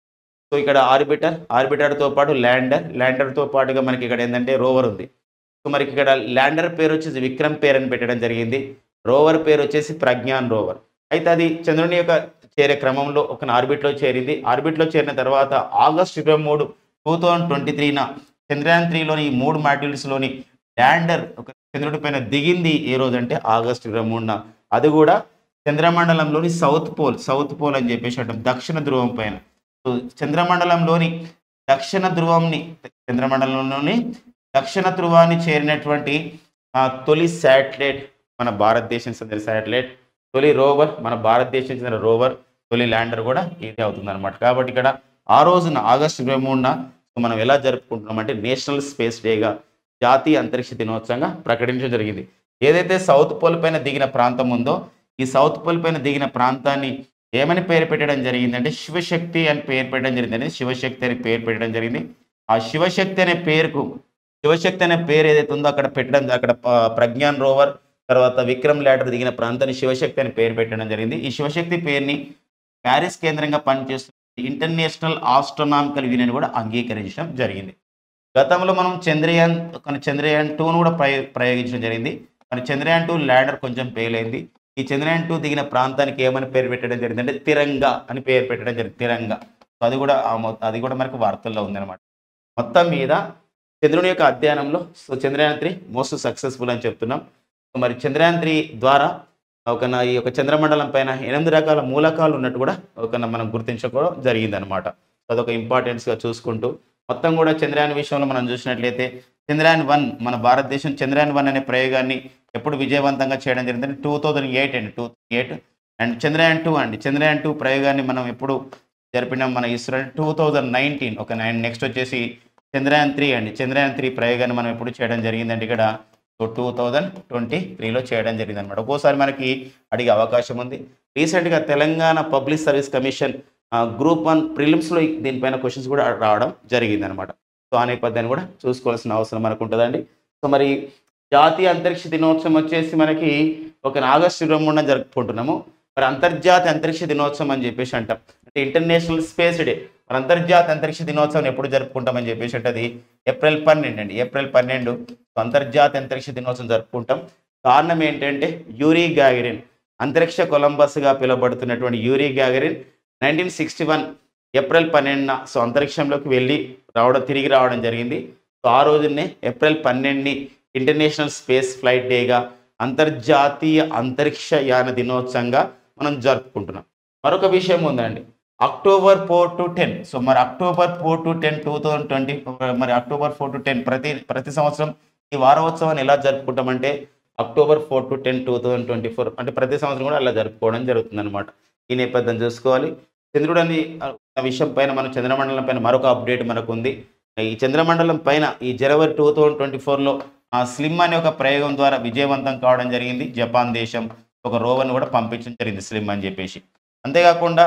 సో ఇక్కడ ఆర్బిటర్ ఆర్బిటర్తో పాటు ల్యాండర్ ల్యాండర్తో పాటుగా మనకి ఇక్కడ ఏంటంటే రోవర్ ఉంది సో మనకి ఇక్కడ ల్యాండర్ పేరు వచ్చేసి విక్రమ్ పేరు అని పెట్టడం జరిగింది రోవర్ పేరు వచ్చేసి ప్రజ్ఞాన్ రోవర్ అయితే అది చంద్రుని యొక్క చేరే క్రమంలో ఒక ఆర్బిట్లో చేరింది ఆర్బిట్లో చేరిన తర్వాత ఆగస్ట్ ఇరవై మూడు టూ థౌజండ్ ట్వంటీ త్రీన చంద్రయాన్ త్రీలోని ఈ మూడు మాడ్యూల్స్లోని ల్యాండర్ ఒక చంద్రుడి పైన దిగింది ఏ రోజు అంటే ఆగస్ట్ ఇరవై మూడున అది కూడా చంద్రమండలంలోని సౌత్ పోల్ సౌత్ పోల్ అని చెప్పేసి అంటాం దక్షిణ ధ్రువం పైన సో చంద్రమండలంలోని దక్షిణ ధ్రువంని చంద్రమండలంలోని దక్షిణ ధ్రువాన్ని చేరినటువంటి ఆ, తొలి శాటిలైట్ మన భారతదేశం చెందిన శాటిలైట్ తొలి రోవర్ మన భారతదేశం చెందిన రోవర్ తొలి ల్యాండర్ కూడా ఇదే అవుతుంది అనమాట కాబట్టి ఇక్కడ ఆ రోజున ఆగస్టు ఇరవై మూడున మనం ఎలా జరుపుకుంటున్నాం అంటే నేషనల్ స్పేస్ డేగా జాతీయ అంతరిక్ష దినోత్సవంగా ప్రకటించడం జరిగింది ఏదైతే సౌత్ పోల్ పైన దిగిన ప్రాంతం ఉందో ఈ సౌత్ పోల్ పైన దిగిన ప్రాంతాన్ని ఏమని పేరు పెట్టడం జరిగింది అంటే శివశక్తి అని పేరు పెట్టడం జరిగింది అనేది శివశక్తి అని పేరు పెట్టడం జరిగింది ఆ శివశక్తి అనే పేరుకు శివశక్తి అనే పేరు ఏదైతే ఉందో అక్కడ పెట్టడం అక్కడ ప- ప్రజ్ఞాన్ రోవర్ తర్వాత విక్రమ్ ల్యాడర్ దిగిన ప్రాంతాన్ని శివశక్తి అని పేరు పెట్టడం జరిగింది ఈ శివశక్తి పేరుని ప్యారిస్ కేంద్రంగా పనిచేస్తున్న ఇంటర్నేషనల్ ఆస్ట్రోనామికల్ యూనియన్ కూడా అంగీకరించడం జరిగింది గతంలో మనం చంద్రయాన్ కొన్ని చంద్రయాన్ టూను కూడా ప్రయో ప్రయోగించడం జరిగింది మరి చంద్రయాన్ టూ ల్యాండర్ కొంచెం ఫెయిల్ అయింది ఈ చంద్రయాన్ టూ దిగిన ప్రాంతానికి ఏమని పేరు పెట్టడం జరిగింది అంటే తిరంగా అని పేరు పెట్టడం జరిగింది తిరంగా సో అది కూడా ఆ మొ- అది కూడా మనకు వార్తల్లో ఉందన్నమాట మొత్తం మీద చంద్రుని యొక్క అధ్యయనంలో so Chandrayaan three most successful అని చెప్తున్నాం సో మరి చంద్రయాన్ త్రీ ద్వారా ఒక నా ఈ యొక్క చంద్రమండలం పైన ఎనిమిది రకాల మూలకాలు ఉన్నట్టు కూడా ఒక నా మనం గుర్తించుకోవడం జరిగిందనమాట అదొక ఇంపార్టెన్స్గా చూసుకుంటూ మొత్తం కూడా చంద్రయాన్ విషయంలో మనం చూసినట్లయితే చంద్రయాన్ వన్ మన భారతదేశం చంద్రయాన్ వన్ అనే ప్రయోగాన్ని ఎప్పుడు విజయవంతంగా చేయడం జరిగింది టూ థౌజండ్ ఎయిట్ అండి two eight and Chandrayaan two అండి చంద్రయాన్ టూ ప్రయోగాన్ని మనం ఎప్పుడు జరిపినాం మన ఇస్రో టూ థౌజండ్ నైన్టీన్ ఒక నైన్ నెక్స్ట్ వచ్చేసి చంద్రయాన్ త్రీ అండి చంద్రయాన్ త్రీ ప్రయోగాన్ని మనం ఎప్పుడు చేయడం జరిగిందండి ఇక్కడ టూ థౌజండ్ ట్వంటీ త్రీలో చేయడం జరిగింది అనమాట ఒక్కోసారి మనకి అడిగే అవకాశం ఉంది రీసెంట్గా Telangana public service commission group one ప్రిలిమ్స్లో దీనిపైన క్వశ్చన్స్ కూడా రావడం జరిగింది అనమాట సో ఆ నేపథ్యాన్ని కూడా చూసుకోవాల్సిన అవసరం మనకు ఉంటుందండి సో మరి జాతీయ అంతరిక్ష దినోత్సవం వచ్చేసి మనకి ఒక ఆగస్టు ఇరవై మూడున జరుపుకుంటున్నాము మరి అంతర్జాతీయ అంతరిక్ష దినోత్సవం అని చెప్పేసి అంటాం అంటే ఇంటర్నేషనల్ స్పేస్ డే మరి అంతర్జాతీయ అంతరిక్ష దినోత్సవం ఎప్పుడు జరుపుకుంటామని చెప్పేసి అంటే అది ఏప్రిల్ పన్నెండు అండి ఏప్రిల్ పన్నెండు అంతర్జాతీయ అంతరిక్ష దినోత్సవం జరుపుకుంటాం కారణం ఏంటంటే యూరీ గ్యాగరిన్ అంతరిక్ష కొలంబస్గా పిలువబడుతున్నటువంటి Yuri Gagarin nineteen sixty one April పన్నెండున సో అంతరిక్షంలోకి వెళ్ళి రావడం తిరిగి రావడం జరిగింది సో ఆ రోజునే ఏప్రిల్ పన్నెండుని ఇంటర్నేషనల్ స్పేస్ ఫ్లైట్ డేగా అంతర్జాతీయ అంతరిక్ష యాన దినోత్సవంగా మనం జరుపుకుంటున్నాం మరొక విషయం ఉందండి October four to ten so మరి October four to ten two thousand twenty మరి అక్టోబర్ ఫోర్ టు టెన్ ప్రతి ప్రతి సంవత్సరం ఈ వారోత్సవాన్ని ఎలా జరుపుకుంటామంటే October four to ten two thousand twenty four అంటే ప్రతి సంవత్సరం కూడా అలా జరుపుకోవడం జరుగుతుంది అనమాట ఈ నేపథ్యం చూసుకోవాలి చంద్రుడు అని ఆ విషయం పైన మన చంద్రమండలం పైన మరొక అప్డేట్ మనకు ఉంది ఈ చంద్రమండలం పైన ఈ జనవరి టూ థౌజండ్ ట్వంటీ ఫోర్లో ఆ స్లిమ్ అనే ఒక ప్రయోగం ద్వారా విజయవంతం కావడం జరిగింది జపాన్ దేశం ఒక రోవర్ని కూడా పంపించడం జరిగింది స్లిమ్ అని చెప్పేసి అంతేకాకుండా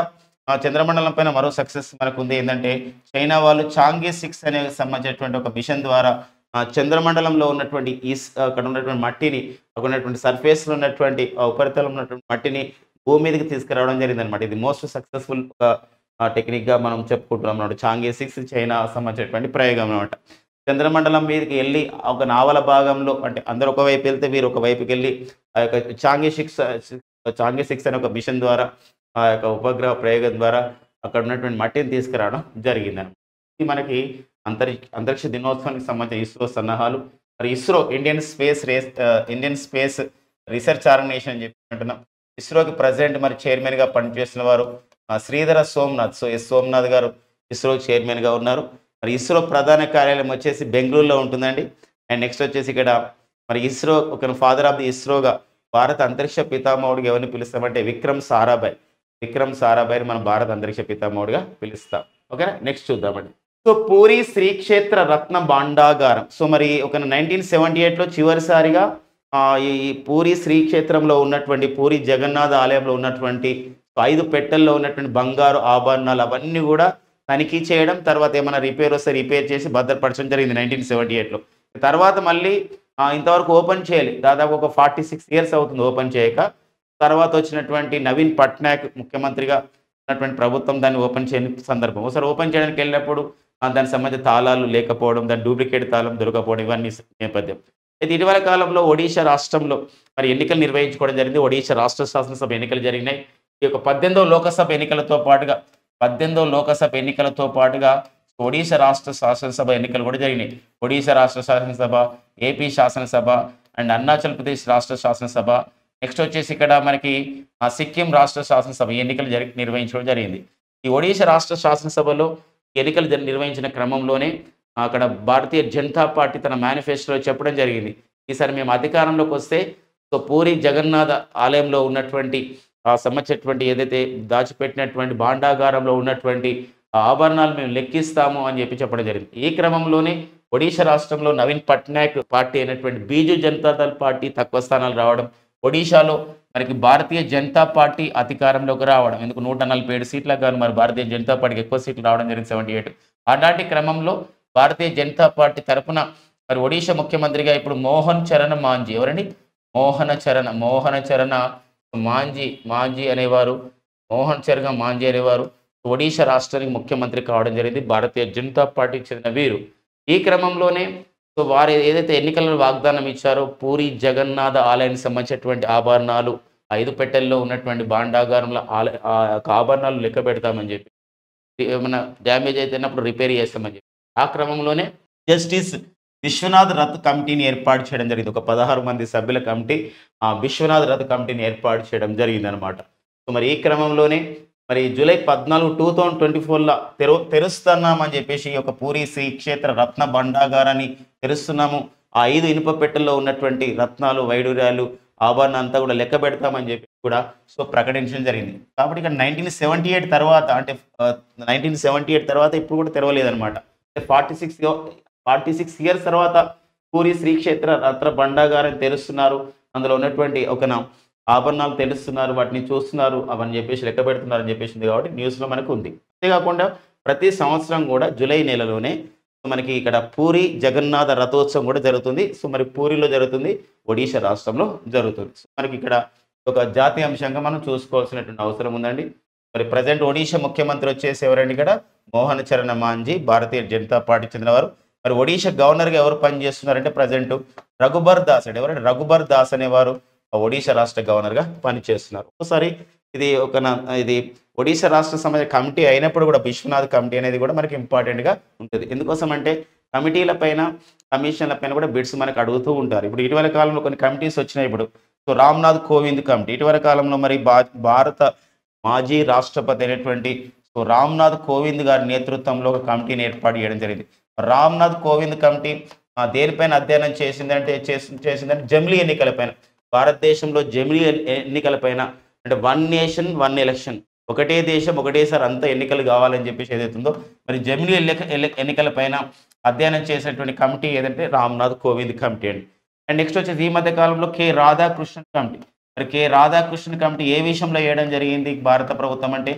ఆ చంద్రమండలం పైన మరో సక్సెస్ మనకు ఉంది ఏంటంటే చైనా వాళ్ళు చాంగే సిక్స్ అనే సంబంధించినటువంటి ఒక మిషన్ ద్వారా ఆ చంద్రమండలంలో ఉన్నటువంటి ఈ అక్కడ ఉన్నటువంటి మట్టిని అక్కడ ఉన్నటువంటి సర్ఫేస్ లో ఉన్నటువంటి ఆ ఉపరితలం ఉన్నటువంటి మట్టిని భూమి మీదకి తీసుకురావడం జరిగింది అనమాట ఇది మోస్ట్ సక్సెస్ఫుల్ టెక్నిక్ గా మనం చెప్పుకుంటున్నాం అనమాట చాంగే సిక్స్ చైనా సంబంధించినటువంటి ప్రయోగం అనమాట చంద్రమండలం మీదకి వెళ్ళి ఒక నావల భాగంలో అంటే అందరు ఒక వైపు వెళ్తే వీరు ఒక వైపుకి వెళ్ళి ఆ యొక్క చాంగే సిక్స్ చాంగే సిక్స్ అనే ఒక మిషన్ ద్వారా ఆ యొక్క ఉపగ్రహ ప్రయోగం ద్వారా అక్కడ ఉన్నటువంటి మట్టిని తీసుకురావడం జరిగింది ఇది మనకి అంతరిక్ష అంతరిక్ష దినోత్సవానికి సంబంధించిన ఇస్రో సన్నాహాలు మరి ISRO Indian space race Indian space research organisation అని చెప్పి అంటున్నాం ఇస్రోకి ప్రజెంట్ మరి చైర్మన్ గా పనిచేస్తున్న వారు ఆ, Sridhara Somanath so S Somanath garu ISRO chairman గా ఉన్నారు మరి ఇస్రో ప్రధాన కార్యాలయం వచ్చేసి బెంగళూరులో ఉంటుందండి అండ్ నెక్స్ట్ వచ్చేసి ఇక్కడ మరి ఇస్రో ఒక ఫాదర్ ఆఫ్ ది ఇస్రోగా భారత అంతరిక్ష పితామహుడిగా ఎవరిని పిలుస్తామంటే విక్రమ్ సారాభాయ్ విక్రమ్ సారాభాయ్ని మనం భారత అంతరిక్ష పితామహుడిగా పిలుస్తాం ఓకేనా నెక్స్ట్ చూద్దామండి సో పూరి శ్రీక్షేత్ర రత్న భాండాగారం సో మరి ఒక నైన్టీన్ సెవెంటీ ఎయిట్లో చివరిసారిగా ఆ, ఈ పూరి శ్రీక్షేత్రంలో ఉన్నటువంటి పూరి జగన్నాథ ఆలయంలో ఉన్నటువంటి ఐదు పెట్టెల్లో ఉన్నటువంటి బంగారు ఆభరణాలు అవన్నీ కూడా తనిఖీ చేయడం తర్వాత ఏమైనా రిపేర్ వస్తే రిపేర్ చేసి భద్రపరచడం జరిగింది నైన్టీన్ సెవెంటీ ఎయిట్లో తర్వాత మళ్ళీ ఆ, ఇంతవరకు ఓపెన్ చేయాలి దాదాపు ఒక ఫార్టీ సిక్స్ ఇయర్స్ అవుతుంది ఓపెన్ చేయక తర్వాత వచ్చినటువంటి నవీన్ పట్నాయక్ ముఖ్యమంత్రిగా ఉన్నటువంటి ప్రభుత్వం దాన్ని ఓపెన్ చేయని సందర్భం ఒకసారి ఓపెన్ చేయడానికి వెళ్ళినప్పుడు ఆ, దానికి సంబంధించిన తాళాలు లేకపోవడం దాని డూప్లికేట్ తాళం దొరకపోవడం ఇవన్నీ నేపథ్యం అయితే ఇటీవల కాలంలో ఒడిశా రాష్ట్రంలో మరి ఎన్నికలు నిర్వహించుకోవడం జరిగింది ఒడిశా రాష్ట్ర శాసనసభ ఎన్నికలు జరిగినాయి ఈ యొక్క పద్దెనిమిదవ లోకసభ ఎన్నికలతో పాటుగా పద్దెనిమిదవ లోకసభ ఎన్నికలతో పాటుగా ఒడిశా రాష్ట్ర శాసనసభ ఎన్నికలు కూడా జరిగినాయి ఒడిశా రాష్ట్ర శాసనసభ ఏపీ శాసనసభ అండ్ అరుణాచల్ ప్రదేశ్ రాష్ట్ర శాసనసభ నెక్స్ట్ వచ్చేసి ఇక్కడ మనకి ఆ సిక్కిం రాష్ట్ర శాసనసభ ఈ ఎన్నికలు జరి నిర్వహించడం జరిగింది ఈ ఒడిశా రాష్ట్ర శాసనసభలో ఎన్నికలు జరి- నిర్వహించిన క్రమంలోనే అక్కడ భారతీయ జనతా పార్టీ తన మేనిఫెస్టోలో చెప్పడం జరిగింది ఈసారి మేము అధికారంలోకి వస్తే సో పూరి జగన్నాథ ఆలయంలో ఉన్నటువంటి ఆ సంబంధించినటువంటి ఏదైతే దాచిపెట్టినటువంటి భాండాగారంలో ఉన్నటువంటి ఆ ఆభరణాలు మేము లెక్కిస్తాము అని చెప్పి చెప్పడం జరిగింది ఈ క్రమంలోనే ఒడిశా రాష్ట్రంలో నవీన్ పట్నాయక్ పార్టీ అయినటువంటి బీజు జనతాదళ్ పార్టీ తక్కువ స్థానాలు రావడం ఒడిశాలో మనకి భారతీయ జనతా పార్టీ అధికారంలోకి రావడం ఎందుకు నూట నలభై ఏడు సీట్లకు గాను మరి భారతీయ జనతా పార్టీకి ఎక్కువ సీట్లు రావడం జరిగింది సెవెంటీ ఎయిట్ అలాంటి క్రమంలో భారతీయ జనతా పార్టీ తరపున మరి ఒడిశా ముఖ్యమంత్రిగా ఇప్పుడు మోహన్ చరణ్ మాంజీ ఎవరండి మోహన చరణ మోహన చరణ మాంజీ మాంజీ అనేవారు మోహన్ చరణ్ మాంజీ అనేవారు ఒడిశా రాష్ట్రానికి ముఖ్యమంత్రి కావడం జరిగింది భారతీయ జనతా పార్టీకి చెందిన వీరు ఈ క్రమంలోనే సో వారు ఏదైతే ఎన్నికలలో వాగ్దానం ఇచ్చారో పూరి జగన్నాథ ఆలయానికి సంబంధించినటువంటి ఆభరణాలు ఐదు పెట్టెల్లో ఉన్నటువంటి భాండాగారంలో ఆల ఆ యొక్క ఆభరణాలు లెక్క పెడతామని చెప్పి ఏమైనా డ్యామేజ్ అయితేనప్పుడు రిపేర్ చేస్తామని చెప్పి ఆ క్రమంలోనే జస్టిస్ విశ్వనాథ్ రథ్ కమిటీని ఏర్పాటు చేయడం జరిగింది ఒక పదహారు మంది సభ్యుల కమిటీ ఆ విశ్వనాథ్ రథ్ కమిటీని ఏర్పాటు చేయడం జరిగింది అనమాట సో మరి ఈ క్రమంలోనే మరి జూలై పద్నాలుగు టూ థౌజండ్ ట్వంటీ ఫోర్లో తెరు తెరుస్తున్నామని చెప్పేసి ఈ యొక్క పూరి శ్రీ క్షేత్ర రత్న భండాగారాన్ని తెరుస్తున్నాము ఆ ఐదు ఇనుప పెట్టెల్లో ఉన్నటువంటి రత్నాలు వైడూర్యాలు ఆభరణ అంతా కూడా లెక్క పెడతామని చెప్పి కూడా సో ప్రకటించడం జరిగింది కాబట్టి ఇక్కడ నైన్టీన్ సెవెంటీ ఎయిట్ తర్వాత అంటే నైన్టీన్ సెవెంటీ ఎయిట్ తర్వాత ఇప్పుడు కూడా తెరవలేదన్నమాట అంటే forty six forty six years తర్వాత పూరి శ్రీక్షేత్ర రత్న భండాగారం తెరుస్తున్నారు అందులో ఉన్నటువంటి ఒక నా- ఆభరణాలు తెలుస్తున్నారు వాటిని చూస్తున్నారు అవని చెప్పేసి లెక్క పెడుతున్నారు అని చెప్పేసి ఉంది కాబట్టి న్యూస్లో మనకు ఉంది అంతేకాకుండా ప్రతి సంవత్సరం కూడా జూలై నెలలోనే మనకి ఇక్కడ పూరి జగన్నాథ రథోత్సవం కూడా జరుగుతుంది సో మరి పూరిలో జరుగుతుంది ఒడిశా రాష్ట్రంలో జరుగుతుంది సో మనకి ఇక్కడ ఒక జాతీయ అంశంగా మనం చూసుకోవాల్సినటువంటి అవసరం ఉందండి మరి ప్రజెంట్ ఒడిశా ముఖ్యమంత్రి వచ్చేసి ఎవరండి ఇక్కడ మోహన్ చరణ్ మాంజీ భారతీయ జనతా పార్టీ చెందినవారు మరి ఒడిశా గవర్నర్గా ఎవరు పనిచేస్తున్నారంటే ప్రజెంట్ రఘుబర్ దాస్ అంటే ఎవరంటే రఘుబర్ దాస్ అనేవారు ఒడిశా రాష్ట్ర గవర్నర్గా పనిచేస్తున్నారు ఒకసారి ఇది ఒక నా- ఇది ఒడిశా రాష్ట్ర సంబంధించిన కమిటీ అయినప్పుడు కూడా విశ్వనాథ్ కమిటీ అనేది కూడా మనకి ఇంపార్టెంట్గా ఉంటుంది ఎందుకోసం అంటే కమిటీల పైన కమిషన్ల పైన కూడా బిడ్స్ మనకు అడుగుతూ ఉంటారు ఇప్పుడు ఇటీవల కాలంలో కొన్ని కమిటీస్ వచ్చినాయి ఇప్పుడు సో రామ్నాథ్ కోవింద్ కమిటీ ఇటీవల కాలంలో మరి భా- భారత మాజీ రాష్ట్రపతి అయినటువంటి సో రామ్నాథ్ కోవింద్ గారి నేతృత్వంలో ఒక కమిటీని ఏర్పాటు చేయడం జరిగింది రామ్నాథ్ కోవింద్ కమిటీ ఆ, దేనిపైన అధ్యయనం చేసిందంటే చేసి చేసిందంటే జమిలీ ఎన్నికలపైన భారతదేశంలో జమిలీ ఎన్- ఎన్నికలపైన అంటే వన్ నేషన్ వన్ ఎలక్షన్ ఒకటే దేశం ఒకటేసారి అంత ఎన్నికలు కావాలని చెప్పేసి ఏదైతుందో మరి జమిలీ ఎన్నిక ఎల్ల- ఎన్నికలపైన అధ్యయనం చేసినటువంటి కమిటీ ఏదంటే రామ్నాథ్ కోవింద్ కమిటీ అండి అండ్ నెక్స్ట్ వచ్చేసి ఈ మధ్య కాలంలో కె రాధాకృష్ణన్ కమిటీ మరి కె రాధాకృష్ణన్ కమిటీ ఏ విషయంలో వేయడం జరిగింది భారత ప్రభుత్వం అంటే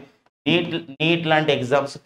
నీట్ నీట్ లాంటి ఎగ్జామ్స్